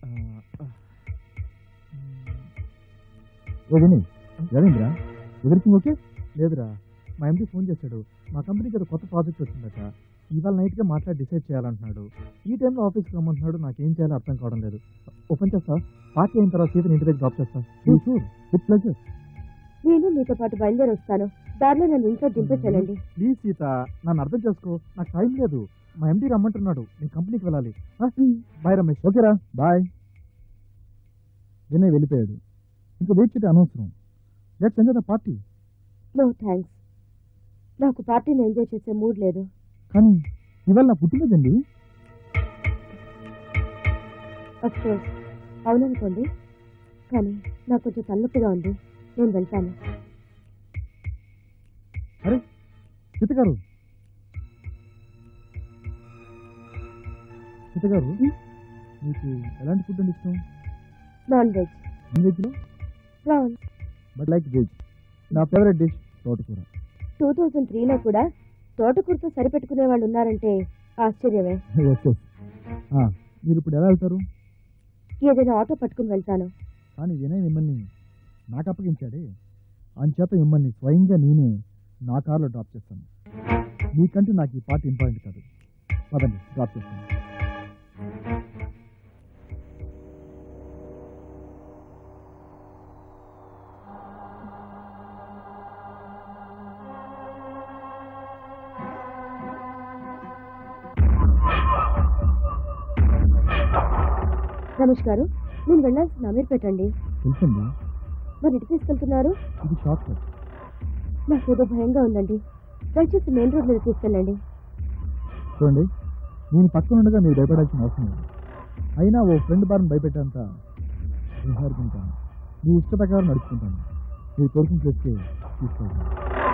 ఓ వినయ్ ఏమైందిరా ఎవరికి ఓకే లేదురా మా ఎంపీ ఫోన్ చేశాడు మా కంపెనీకి ఏదో కొత్త ప్రాజెక్ట్ వచ్చిందట ఇవాళ నైట్గా మాట్లాడి డిసైడ్ చేయాలంటున్నాడు ఈ టైంలో ఆఫీస్కి రమ్మంటున్నాడు నాకు ఏం చేయాలో అర్థం కావడం లేదు ఓపెన్ చేస్తా పార్టీ అయిన తర్వాత సీతని ఇంటి దగ్గర డ్రాప్ చేస్తా విత్ ప్లెజర్ నేను మీతో పాటు బయలుదేరి వస్తాను దారిలో నన్ను ఇంట్లో దింపేసానండి ప్లీజ్ సీత నన్ను అర్థం చేసుకో నాకు టైం లేదు మా ఎంపీ రమ్మంటున్నాడు నేను కంపెనీకి వెళ్ళాలి బాయ్ రమేష్ ఓకేరా బాయ్ వినయ్ వెళ్ళిపోయాడు ఇంకా వెయిట్ చేయడం అనవసరం let's enjoy the party no thanks నాకు పార్టీని ఎంజాయ్ చేసే మూడ్ లేదు కానీ ఇవాళ నా పుట్టినదండి అఫ్కోర్స్ అవుననుకోండి కానీ నాకు కొంచెం తలనొప్పిగా ఉంది నేను వెళ్తాను అరే సీత గారు సీత గారు మీకు ఎలాంటి ఫుడ్ అంటే ఇష్టం నాన్ వెజ్ నాన్ వెజ్లో ప్రాన్ బట్ లైక్ వెజ్ నా ఫేవరెట్ డిష్ తోటకూర టూ థౌజండ్ త్రీలో కూడా తోటకూరతో సరిపెట్టుకునే వాళ్ళు ఉన్నారంటే ఆశ్చర్యమే ఎస్ ఎస్ మీరు ఇప్పుడు ఎలా వెళ్తారు ఏదైనా ఆటో పట్టుకుని వెళ్తాను కానీ వినయ్ మిమ్మల్ని నాకు అప్పగించాడే అంచేత మిమ్మల్ని స్వయంగా నేనే నా కార్లో డ్రాప్ చేస్తాను మీకంటే నాకు ఈ పార్ట్ ఇంపార్టెంట్ కాదు పదండి డ్రాప్ చేస్తాను రమేష్ గారు నేను వెళ్ళాల్సిన అమీర్పేట అండి తెలుసండి మరి ఇటు తీసుకెళ్తున్నారు ఇది షార్ట్ కట్ నాకేదో భయంగా ఉందండి దయచేసి మెయిన్ రోడ్ మీద తీసుకెళ్ళండి చూడండి నేను పక్కన ఉండగా మీరు భయపడాల్సిన అవసరం లేదు అయినా ఓ ఫ్రెండ్ బారిని భయపెట్టేంత విహారుకుంటాను మీ ఇష్ట ప్రకారం నడుచుకుంటాను మీరు కోరుకున్న ప్లేస్కి తీసుకెళ్తాను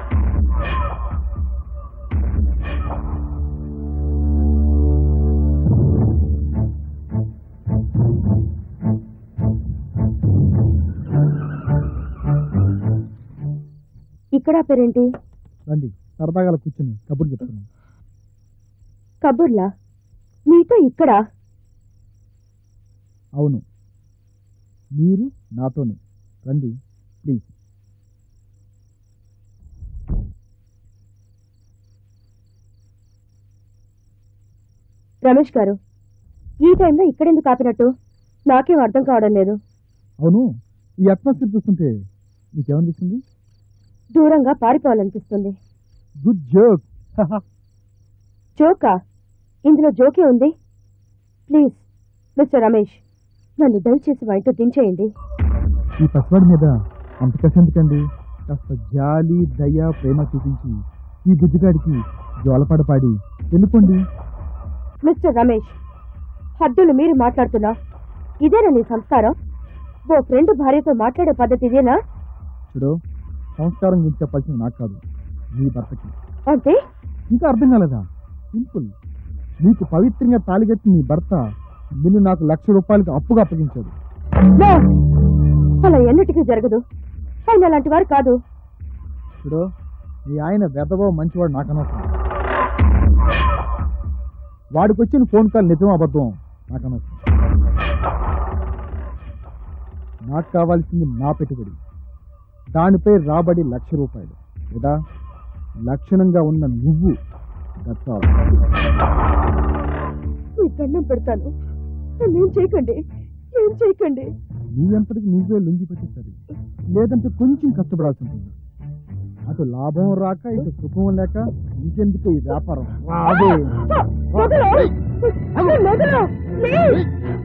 ఇక్కడ పేరేంటి రండి సరదాగా అలా కూర్చుని కబుర్లు చెప్తున్నాను కబుర్లా మీతో ఇక్కడ అవును మీరు నాతోనే రండి ప్లీజ్ రమేష్ గారు ఈ టైంలో ఇక్కడెందుకు ఆపినట్టు నాకేం అర్థం కావడం లేదు అవును ఈ అట్మాస్ఫియర్ చూస్తుంటే మీకేమనిపిస్తుంది దూరంగా పారిపోవాలనిపిస్తుంది గుడ్ జోక్ జోకా ఇందులో జోకే ఉంది ప్లీజ్ మిస్టర్ రమేష్ నన్ను దయచేసి బయట దించేయండి ఈ పసివాడి మీద అంత కసి ఎందుకండి కాస్త జాలి దయ ప్రేమ చూపించి ఈ బుద్ధిగాడికి జోలపాడ పాడి వెళ్ళిపోండి మిస్టర్ రమేష్ హద్దులు మీరు మాట్లాడుతున్నా ఇదేనా నీ సంస్కారం ఓ ఫ్రెండ్ భార్యతో మాట్లాడే పద్ధతి ఇదేనా చూడు సంస్కారం గురించి చెప్పాల్సింది నాకు కాదు మీ భర్తకి అంటే ఇంకా అర్థం కాలేదా సింపుల్ నీకు పవిత్రంగా తాలిగట్టి నీ భర్త నిన్ను నాకు లక్ష రూపాయలకు అప్పుగా అప్పగించాడు నో! అలా ఎన్నటికీ జరగదు ఆయన అలాంటి వారు కాదు చూడు నీ ఆయన వెదవో మంచివాడు నాకు అనవసరం వాడికి వచ్చిన ఫోన్ కాల్ నిజం అబద్ధం నాకు అనవసరం నాకు కావాల్సింది నా పెట్టుబడి దానిపై రాబడి లక్ష రూపాయలు లేదా లక్షణంగా ఉన్న నువ్వు దత్తాలు మీ దండం పెడతాను నన్ను ఏం చేయకండి ఏం చేయకండి నీ అంతటికి నువ్వే లొంగి పెట్టేస్తుంది లేదంటే కొంచెం కష్టపడాల్సి ఉంటుంది అటు లాభం రాక ఇటు సుఖం లేక ఇంకెందుకు ఈ వ్యాపారం రాదే. వదలు! వదలు! ప్లీజ్!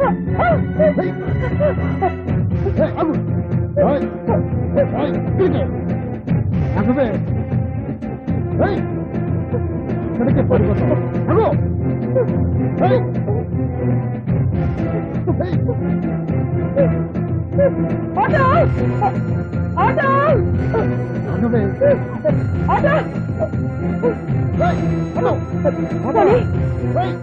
ఆగవే. ఏయ్! ఇక్కడికే పడిపోతావు. ఆగు! ఏయ్! ఏయ్! ఆటో! ఆటో! ఆగవే. ఆటో! ఏయ్! ఆగు! పోనీ. ఏయ్!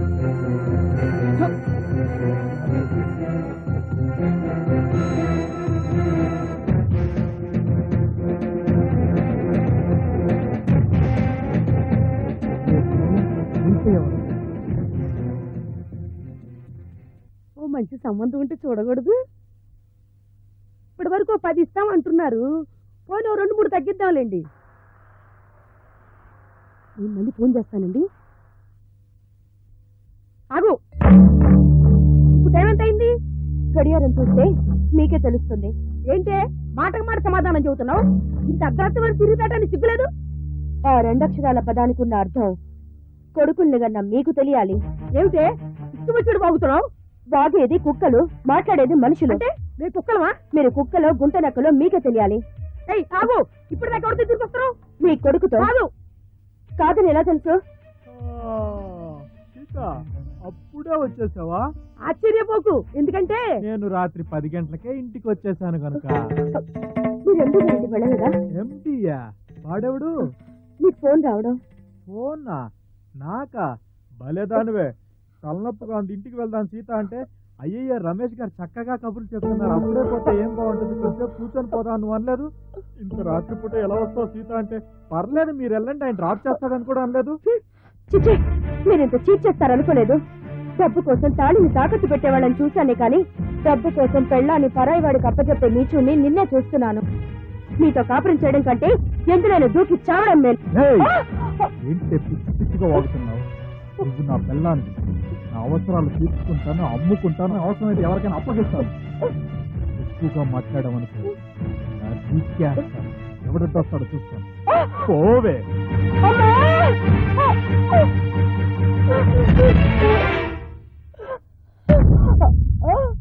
ఇంకెవరు? ఓ మంచి సంబంధం ఉంటే చూడకూడదు ఇప్పటి వరకు ఓ పది ఇస్తాం అంటున్నారు పోనీ ఓ రెండు మూడు తగ్గిద్దాంలేండి నేను మళ్ళీ ఫోన్ చేస్తానండి ఆగు ఇప్పుడు టైం ఎంత అయింది గడియారం చూస్తే మీకే తెలుస్తుంది ఏంటే మాటకు మాట సమాధానం చెబుతున్నావు ఇంత అర్ధరాత్రి వరకు తిరుగుతాడని సిగ్గులేదు ఆ రెండక్షరాల పదానికి ఉన్న అర్థం కొడుకుల్ని గన్న మీకు తెలియాలి ఏమిటే ఇష్టమొచ్చుడు బాగుతున్నావు వాగేది కుక్కలు మాట్లాడేది మనుషులు అంటే మేము కుక్కలమా మీరు కుక్కలో గుంట నక్కలో మీకే తెలియాలి ఏయ్ ఆగు ఇప్పుడు దాకా ఎవరితో తిరిగి మీ కొడుకుతో కాదు కాదని ఎలా తెలుసు సీత అప్పుడే వచ్చేసావా ఆశ్చర్యపోకు ఎందుకంటే నేను రాత్రి పది గంటలకే ఇంటికి వచ్చేసాను కనుక మీరు ఎందుకు ఇంటికి వెళ్ళలేదా ఎంటీయా వాడెవడు మీకు ఫోన్ రావడం ఫోన్నా నాకా భలేదానివే తలనొప్పిగా ఉంది ఇంటికి వెళ్దాం సీత అంటే అయ్యయ్య రమేష్ గారు చక్కగా కబుర్లు చెప్తున్నారు అప్పుడే పోతే ఏం బాగుంటుంది కొంచెం కూర్చొని పోదాం నువ్వు అనలేదు ఇంత రాత్రిపూట ఎలా వస్తావు సీత అంటే పర్లేదు మీరు వెళ్ళండి ఆయన డ్రాప్ చేస్తాడని కూడా అనలేదు చిచి మీరు ఇంత చీట్ చేస్తారనుకోలేదు డబ్బు కోసం తాళిని తాకట్టు పెట్టేవాళ్ళని చూశానే కానీ డబ్బు కోసం పెళ్ళాన్ని పరాయి వాడికి అప్పచెప్పే నీచుని నిన్నే చూస్తున్నాను మీతో కాపురం చేయడం కంటే ఎందులో దూకి చావడం మేలు ఏయ్! ఆ! ఏంటి పిచ్చి పిచ్చిగా వాగుతున్నావు నువ్వు నా పిల్లాన్ని నా అవసరాలు తీర్చుకుంటాను అమ్ముకుంటాను అవసరమైతే ఎవరికైనా అప్పగిస్తాను ఎక్కువగా మాట్లాడమనుకో నా తీర్చేస్తాను ఎవరితో వస్తాడో చూస్తాను పోవే అమ్మా!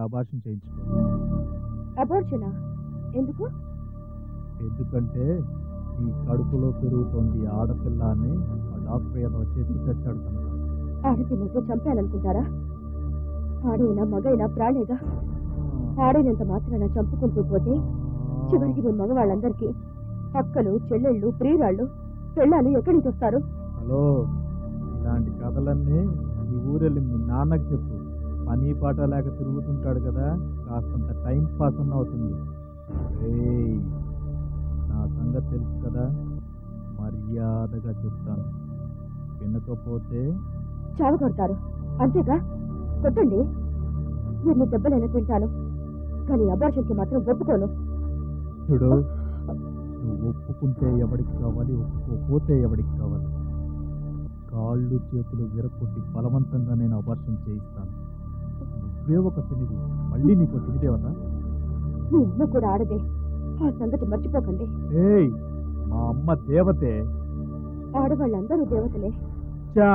అభాషణ చేయించుకో అబార్షనా ఎందుకు ఎందుకంటే నీ కడుపులో పెరుగుతోంది ఆడపిల్ల అని ఆ డాక్టర్ ఏదో చేసి తెచ్చాడు కనుక ఆడపిల్లతో చంపాలనుకుంటారా ఆడైనా మగైనా ప్రాణేగా ఆడైనంత మాత్రాన చంపుకుంటూ పోతే చివరికి మీ మగవాళ్ళందరికీ అక్కలు చెల్లెళ్ళు ప్రియురాళ్ళు పెళ్ళాలు ఎక్కడి నుంచి వస్తారు హలో ఇలాంటి కథలన్నీ ఈ ఊరెళ్ళి మీ నాన్నకి చెప్పు పని పాట లేక తిరుగుతుంటాడు కదా కాస్తంత టైం పాస్ అన్న అవుతుంది ఏయ్, నా సంగతి తెలుసు కదా మర్యాదగా చెప్తాను వినకపోతే చావు కొడతారు అంతేగా కొట్టండి ఎన్ని దెబ్బలైనా తింటాను కానీ అబార్షన్కి మాత్రం ఒప్పుకోను చూడు నువ్వు ఒప్పుకుంటే ఎవడికి కావాలి ఒప్పుకోపోతే ఎవడికి కావాలి కాళ్ళు చేతులు విరగొట్టి బలవంతంగా నేను అబార్షన్ చేయిస్తాను నువ్వే ఒక తినిది మళ్ళీ నీకు తినిదేవతా మీ అమ్మ కూడా ఆడదే ఆ సంగతి మర్చిపోకండి ఏయ్ మా అమ్మ దేవతే ఆడవాళ్ళందరూ దేవతలే చా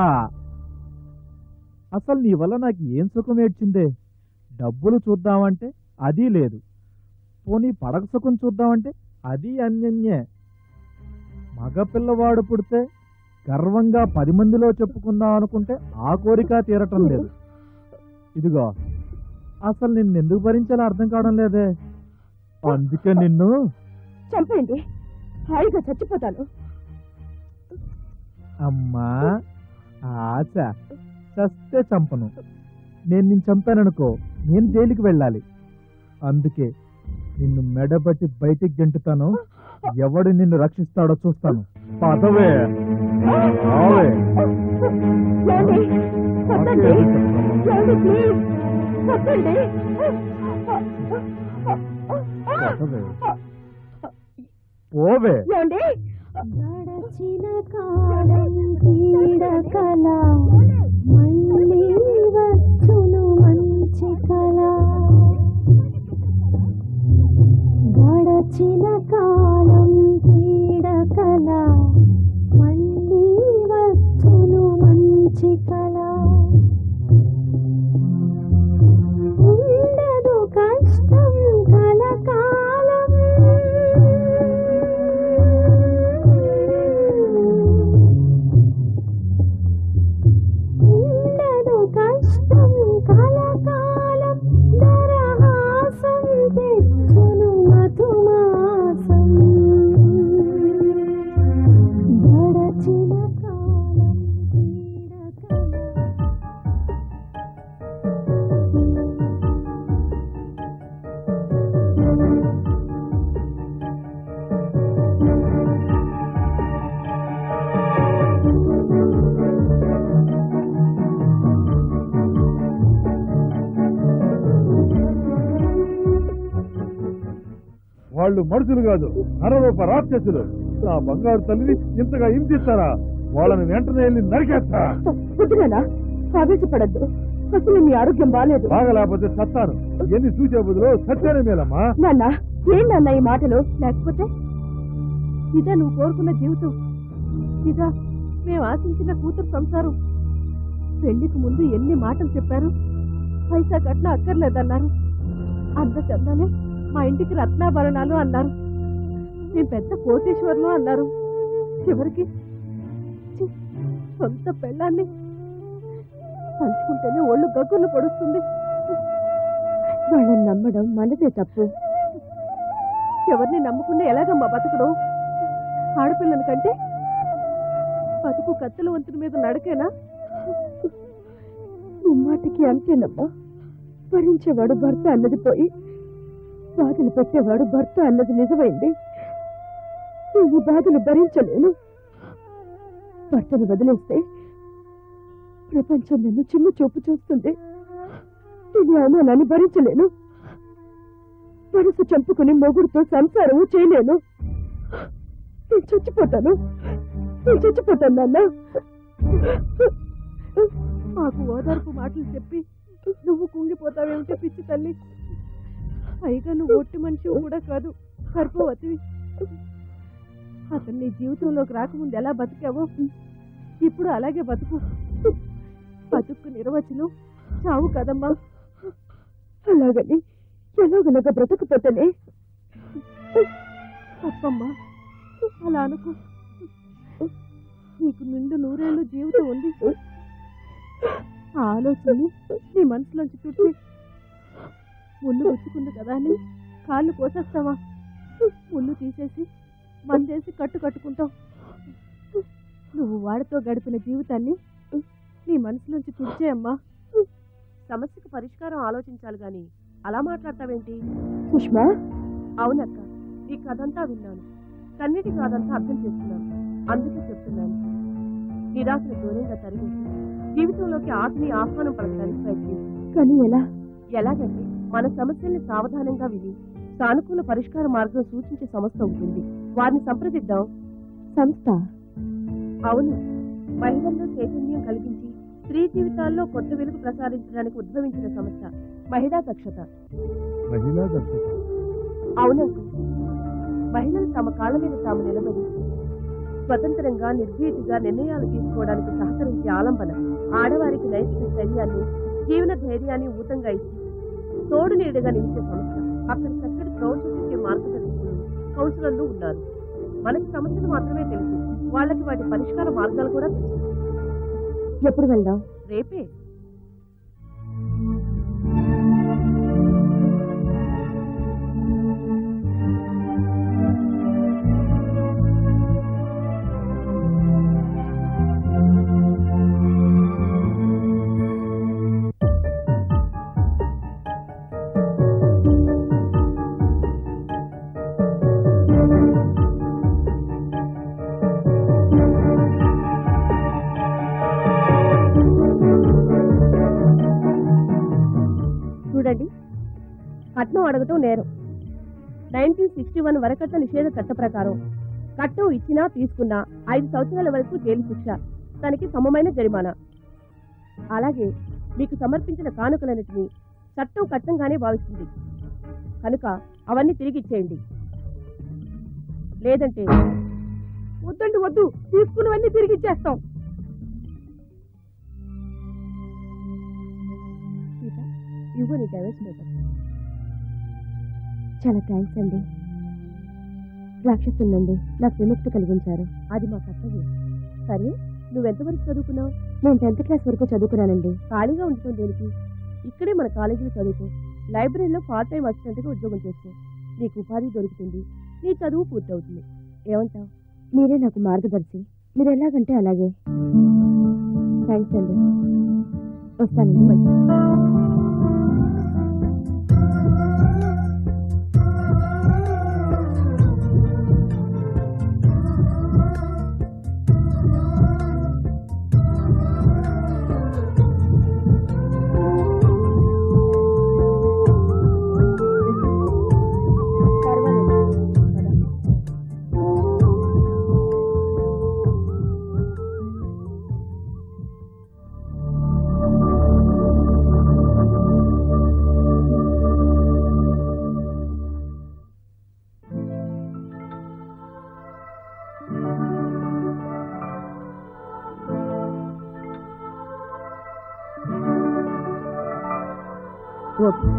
అసలు నీ వల్ల నాకు ఏం సుఖం ఏడ్చిందే డబ్బులు చూద్దామంటే అది లేదు పోనీ పడక సుఖం చూద్దామంటే అది అన్యన్యే మగపిల్లవాడు పుడితే గర్వంగా పది మందిలో చెప్పుకుందాం అనుకుంటే ఆ కోరిక తీరటం లేదు ఇదిగో అసలు నిన్ను ఎందుకు భరించాలో అర్థం కావడం లేదే అందుకే నిన్ను చంపేయండి హాయిగా చచ్చిపోతాను అమ్మా ఆశ చస్తే చంపను నేను నిన్ను చంపాననుకో నేను జైలుకి వెళ్ళాలి అందుకే నిన్ను మెడబట్టి బయటికి గెంటుతాను ఎవడు నిన్ను రక్షిస్తాడో చూస్తాను పదవే రావే. ఏమండి? కొట్టండి. నాకే చెప్తావా? ఏమండి, ప్లీజ్ కొట్టండి. పదవే. పోవే ఏమండి? గడచిన కాలం పీడకల మళ్ళీ వచ్చును మంచి కల గడచిన కాలం పీడకల మళ్ళీ వచ్చును మంచి కల ఉండదు కష్టం కలకాలం ఉండదు కష్టం కలకాలం దరహాసం తెచ్చును మధుమాసం గడచిన కాలం పీడకల వాళ్ళు మనుషులు కాదు నరరూప రాక్షసులు నా బంగారు తల్లిని ఇంతగా హింసిస్తారా వాళ్ళని వెంటనే వెళ్ళి నరికేస్తా వద్దులేనా ఆవేశపడద్దు అసలు మీ ఆరోగ్యం బాలేదు బాగా లేకపోతే సత్తాను ఎన్ని చూసే బదులు సత్యానే మేలమ్మా నాన్న ఏం నాన్న ఈ మాటలు లేకపోతే ఇదే నువ్వు కోరుకున్న జీవితం ఇదా మేము ఆశించిన కూతురు సంసారం పెళ్లికి ముందు ఎన్ని మాటలు చెప్పారు పైసా కట్న అక్కర్లేదన్నారు అంత చందానే మా ఇంటికి రత్నాభరణాలు అన్నారు మేము పెద్ద కోటేశ్వర్లు అన్నారు చివరికి ఛీ, సొంత పెళ్ళాన్ని పంచుకుంటేనే ఒళ్ళు గగ్గులు పొడుస్తుంది వాళ్ళని నమ్మడం మనదే తప్పు ఎవరిని నమ్ముకుని ఎలాగమ్మా బతకడం ఆడపిల్లని కంటే బతుకు కత్తుల వంతుని మీద నడకేనా ముమ్మాటికి అంతేనమ్మా భరించేవాడు భర్త అన్నది పోయి బాధలు పెట్టేవాడు భర్త అన్నది నిజమైంది నేను బాధలు భరించలేను భర్తను వదిలేస్తే ప్రపంచం నన్ను చిన్న చూపు చూస్తుంది నేను అవమానాన్ని భరించలేను మనసు చంపుకుని మొగుడుతో సంసారము చేయలేను నేను చచ్చిపోతాను నేను చచ్చిపోతాను నాన్న మాకు ఓదార్పు మాటలు చెప్పి నువ్వు కుంగిపోతావేమిటి పిచ్చి తల్లి పైగా నువ్వు ఒట్టి మనిషి కూడా కాదు గర్భవతివి అతను నీ జీవితంలోకి రాకముందు ఎలా బతికావో ఇప్పుడు అలాగే బతుకు బతుకు నిర్వచనం చావు కదమ్మా అలాగని ఎలాగనగా బ్రతకపోతేనే తప్పమ్మా అలా అనుకో నీకు నిండు నూరేళ్ళు జీవితం ఉంది ఆ ఆలోచనని నీ మనసులోంచి తుడిచి ముళ్ళు గుచ్చుకుంది కదా అని కాళ్ళు కోసేస్తావా ముళ్ళు తీసేసి మందేసి కట్టు కట్టుకుంటావు నువ్వు వాడితో గడిపిన జీవితాన్ని నీ మనసులోంచి తుడిచేయమ్మా సమస్యకు పరిష్కారం ఆలోచించాలి గాని అలా మాట్లాడతావేంటి సుష్మా అవునక్క ఈ కథంతా విన్నాను కన్నిటి కాదంతా అర్థం చేసుకున్నాను అందుకే చెప్తున్నాను నిరాశను దూరంగా తరిగేసి జీవితంలోకి ఆశని ఆహ్వానం పలకడానికి ప్రయత్నించు కానీ ఎలా ఎలాగంటే మన సమస్యల్ని సావధానంగా విని సానుకూల పరిష్కార మార్గం సూచించే సంస్థ ఉంటుంది వారిని సంప్రదిద్దాం సంస్థ అవును మహిళల్లో చైతన్యం కలిగించి స్త్రీ జీవితాల్లో కొత్త వెలుగు ప్రసారించడానికి ఉద్భవించిన సంస్థ మహిళా దక్షత మహిళా దక్షత అవునంకు మహిళలు తమ కాళ్ళ మీద తాము నిలబడి స్వతంత్రంగా నిర్భీతిగా నిర్ణయాలు తీసుకోవడానికి సహకరించే ఆలంబన ఆడవారికి నైతిక స్థైర్యాన్ని జీవన ధైర్యాన్ని ఊతంగా ఇచ్చి తోడు నీడగా నిలిచే సంస్థ అక్కడ చక్కటి ప్రవచించే మార్గదర్శకులు కౌన్సిలర్లు ఉన్నారు మనకి సమస్యలు మాత్రమే తెలుసు వాళ్ళకి వాటి పరిష్కార మార్గాలు కూడా తెలుసు ఎప్పుడు వెళ్దాం రేపే చూడండి కట్నం అడగటం నేరం నైన్టీన్ సిక్స్టీ వన్ వరకట్న నిషేధ చట్ట ప్రకారం కట్నం ఇచ్చినా తీసుకున్నా ఐదు సంవత్సరాల వరకు జైలు శిక్ష దానికి సమమైన జరిమానా అలాగే మీకు సమర్పించిన కానుకలన్నిటినీ చట్టం కట్నంగానే భావిస్తుంది కనుక అవన్నీ తిరిగి ఇచ్చేయండి లేదంటే వద్దండి వద్దు తీసుకున్నవన్నీ తిరిగి ఇచ్చేస్తాం సీత, ఇవ్వు నీ డైవర్స్ పేపర్ చాలా థ్యాంక్స్ అండి రాక్షసుల నుండి నాకు విముక్తి కలిగించారు అది మా కర్తవ్యం సరే నువ్వెంతవరకు చదువుకున్నావు నేను టెన్త్ క్లాస్ వరకు చదువుకున్నానండి ఖాళీగా ఉండటం దేనికి ఇక్కడే మన కాలేజీలో చదువుకో లైబ్రరీలో పార్ట్ టైం అసిస్టెంట్గా ఉద్యోగం చేసుకో నీకు ఉపాధి దొరుకుతుంది నీ చదువు పూర్తవుతుంది ఏమంటావు మీరే నాకు మార్గదర్శి మీరు ఎలాగంటే అలాగే థ్యాంక్స్ అండి వస్తానండి ఓకే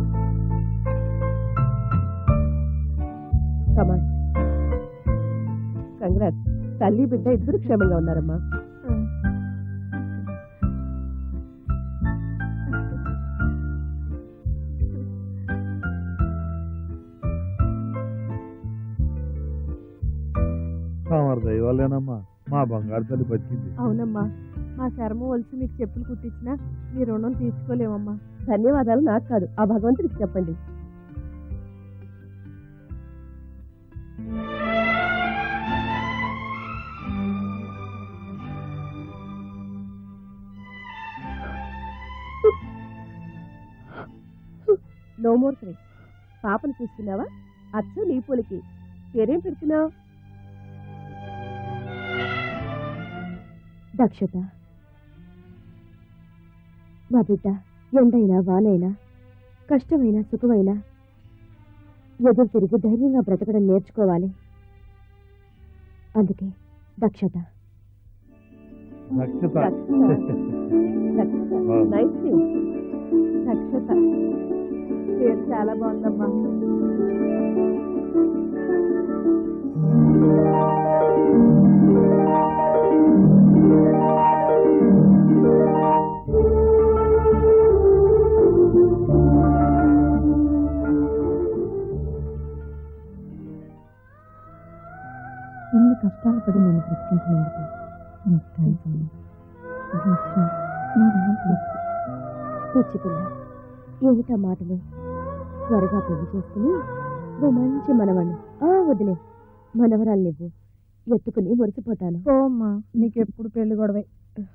కమాన్ కంగ్రాట్ తల్లి బిడ్డ ఇద్దరు క్షేమంగా ఉన్నారమ్మా కామర్ దయవాలేనమ్మా మా బంగారు తల్లి బతికింది అవునమ్మా మా చర్మం ఒలిసి మీకు చెప్పులు కుట్టించినా మీ రుణం తీసుకోలేమమ్మా ధన్యవాదాలు నాకు కాదు ఆ భగవంతుడికి చెప్పండి నో మోర్ క్రై పాపను చూస్తున్నావా అచ్చ నీ పూలకి పేరేం పెడుతున్నావు దక్షత మా బిడ్డ ఎండైనా వానైనా కష్టమైనా సుఖమైనా ఎదురు తిరిగి ధైర్యంగా బ్రతకడం నేర్చుకోవాలి అందుకే దక్షత నక్షత దక్షత Wow. నైస్ నేమ్ దక్షత చీర చాలా బాగుందమ్మా ఇన్ని కష్టాలు పడి నన్ను బ్రతికించినందుకు నీకు థ్యాంక్స్ అమ్మా ఈ విషయం నా రుణం తీర్చు. పిచ్చి పిల్ల ఏమిటా మాటలు త్వరగా పెళ్లి చేసుకుని ఓ మంచి మనవాణ్ణి ఆ వదిలే మనవరాలు నువ్వు ఎత్తుకుని మురిసిపోతాను ఓ అమ్మా నీకెప్పుడు పెళ్లి గొడవే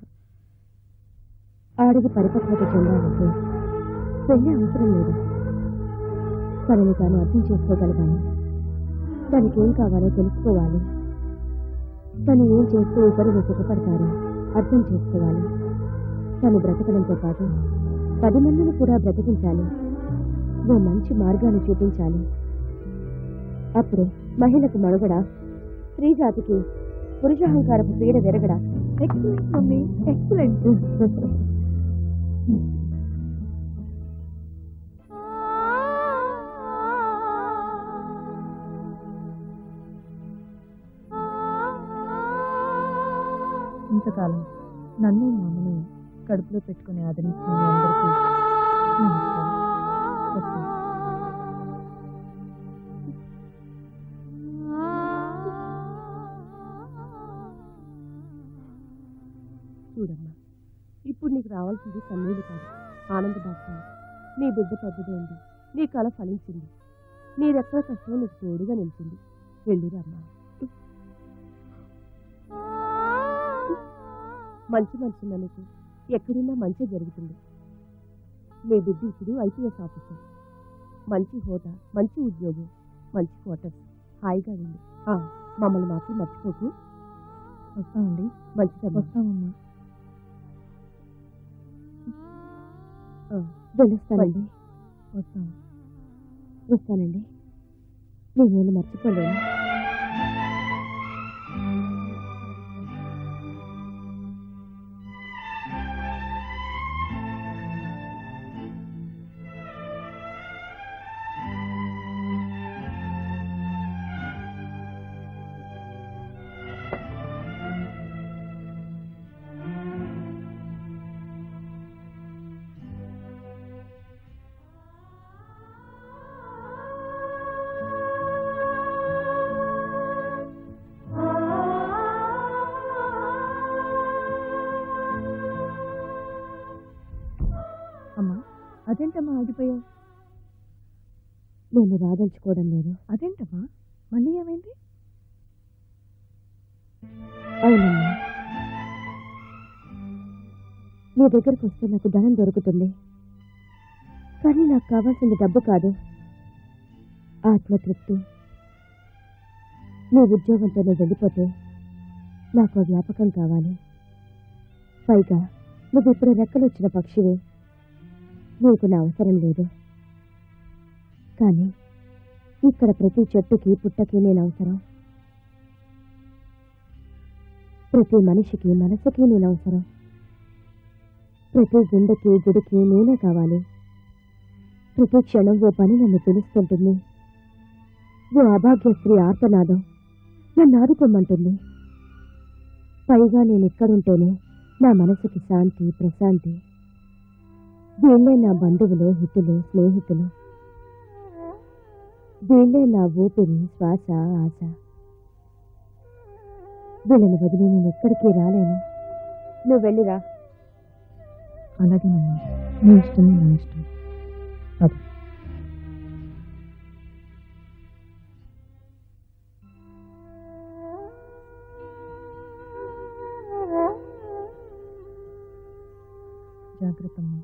ఆడికి పరిపక్వత చెందాలంటే పెళ్లి అవసరం లేదు తనని తాను అర్థం చేసుకోగలగాలి తనకి ఏం కావాలో తెలుసుకోవాలి తను ఏం చేస్తే ఇతరులు సుఖపడతారో అర్థం చేసుకోవాలి తను బ్రతకడంతో పాటు పది మందిని కూడా బ్రతికించాలి ఓ మంచి మార్గాన్ని చూపించాలి అప్పుడే మహిళకు మనుగడ స్త్రీ జాతికి పురుషాహంకారపు పీడ విరగడ ఎక్సలెంట్ మమ్మీ ఎక్సలెంట్ ఇంతకాలం నన్ను మా అమ్మని కడుపులో పెట్టుకుని ఆదరించిన మీ అందరికీ నమస్కారం వస్తాను. చూడమ్మా ఇప్పుడు నీకు రావాల్సింది కన్నీళ్ళు కాదు ఆనంద బాష్పాలు నీ బిడ్డ పెద్దదైంది నీ కళ ఫలించింది నీ రెక్కల కష్టం నీకు తోడుగా నిలిచింది వెళ్ళిరమ్మా మంచి మనిషి నీకు ఎక్కడున్నా మంచి జరుగుతుంది మీ బిడ్డ ఇప్పుడు ఐపీఎస్ ఆఫీసర్ మంచి హోదా మంచి ఉద్యోగం మంచి క్వార్టర్స్ హాయిగా ఉంది ఆ, మమ్మల్ని మాత్రం మర్చిపోకు వస్తామండి మంచిదమ్మా వస్తామమ్మా వెళ్ళొస్తానండి వస్తాం వస్తానండి నేనేమి మర్చిపోలేను అమ్మా అదేంటమ్మా ఆగిపోయావు నేను రాదలుచుకోవడం లేదు అదేంటమ్మా మళ్ళీ ఏమైంది అవునమ్మా నీ దగ్గరకు వస్తే నాకు ధనం దొరుకుతుంది కానీ నాకు కావాల్సింది డబ్బు కాదు ఆత్మతృప్తి నీ ఉద్యోగంతో నువ్వు వెళ్ళిపోతే నాకు ఆ వ్యాపకం కావాలి పైగా నువ్వు ఇప్పుడు రెక్కలు వచ్చిన పక్షివే నీకు నా అవసరం లేదు కానీ ఇక్కడ ప్రతి చెట్టుకి పుట్టకి నేను అవసరం ప్రతి మనిషికి మనసుకి నేను అవసరం ప్రతి గుండెకి గుడికి నేనే కావాలి ప్రతి క్షణం ఓ పని నన్ను పిలుస్తుంటుంది ఓ అభాగ్య స్త్రీ ఆర్తనాదం నన్ను ఆదుకోమంటుంది పైగా నేను ఇక్కడుంటేనే నా మనసుకి శాంతి ప్రశాంతి వీళ్ళే నా బంధువులు హితులు స్నేహితులు వీళ్ళే నా ఊపిరి శ్వాస ఆశ వీళ్ళని వదిలి నేను ఎక్కడికి రాలేను నువ్వు వెళ్ళిరా అలాగేనమ్మా నీ ఇష్టమే నా ఇష్టం అది జాగ్రత్తమ్మా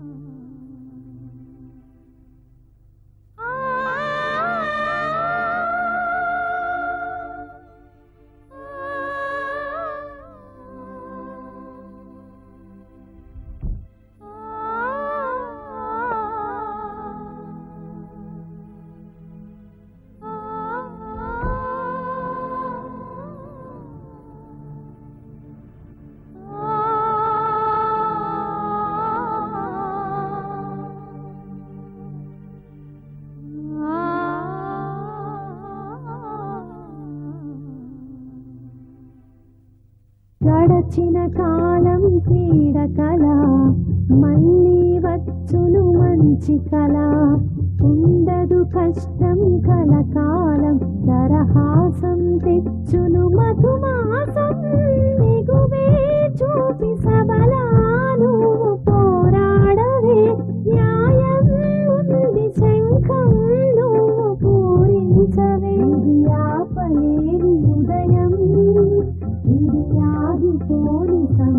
ఆ గడచిన కాలం క్రీడ కళ మళ్ళీ వచ్చును మంచి కళ ఉండదు కష్టం కలకాలం దరహాసం తెచ్చును మధుమాసం ఎగువే చూపి సబలాను పోరాడవే న్యాయం ఉంది శంఖం నువ్వు పూరించవే ఇది ఆపలేని ఉదయం ఇది ఆగిపోని సమయం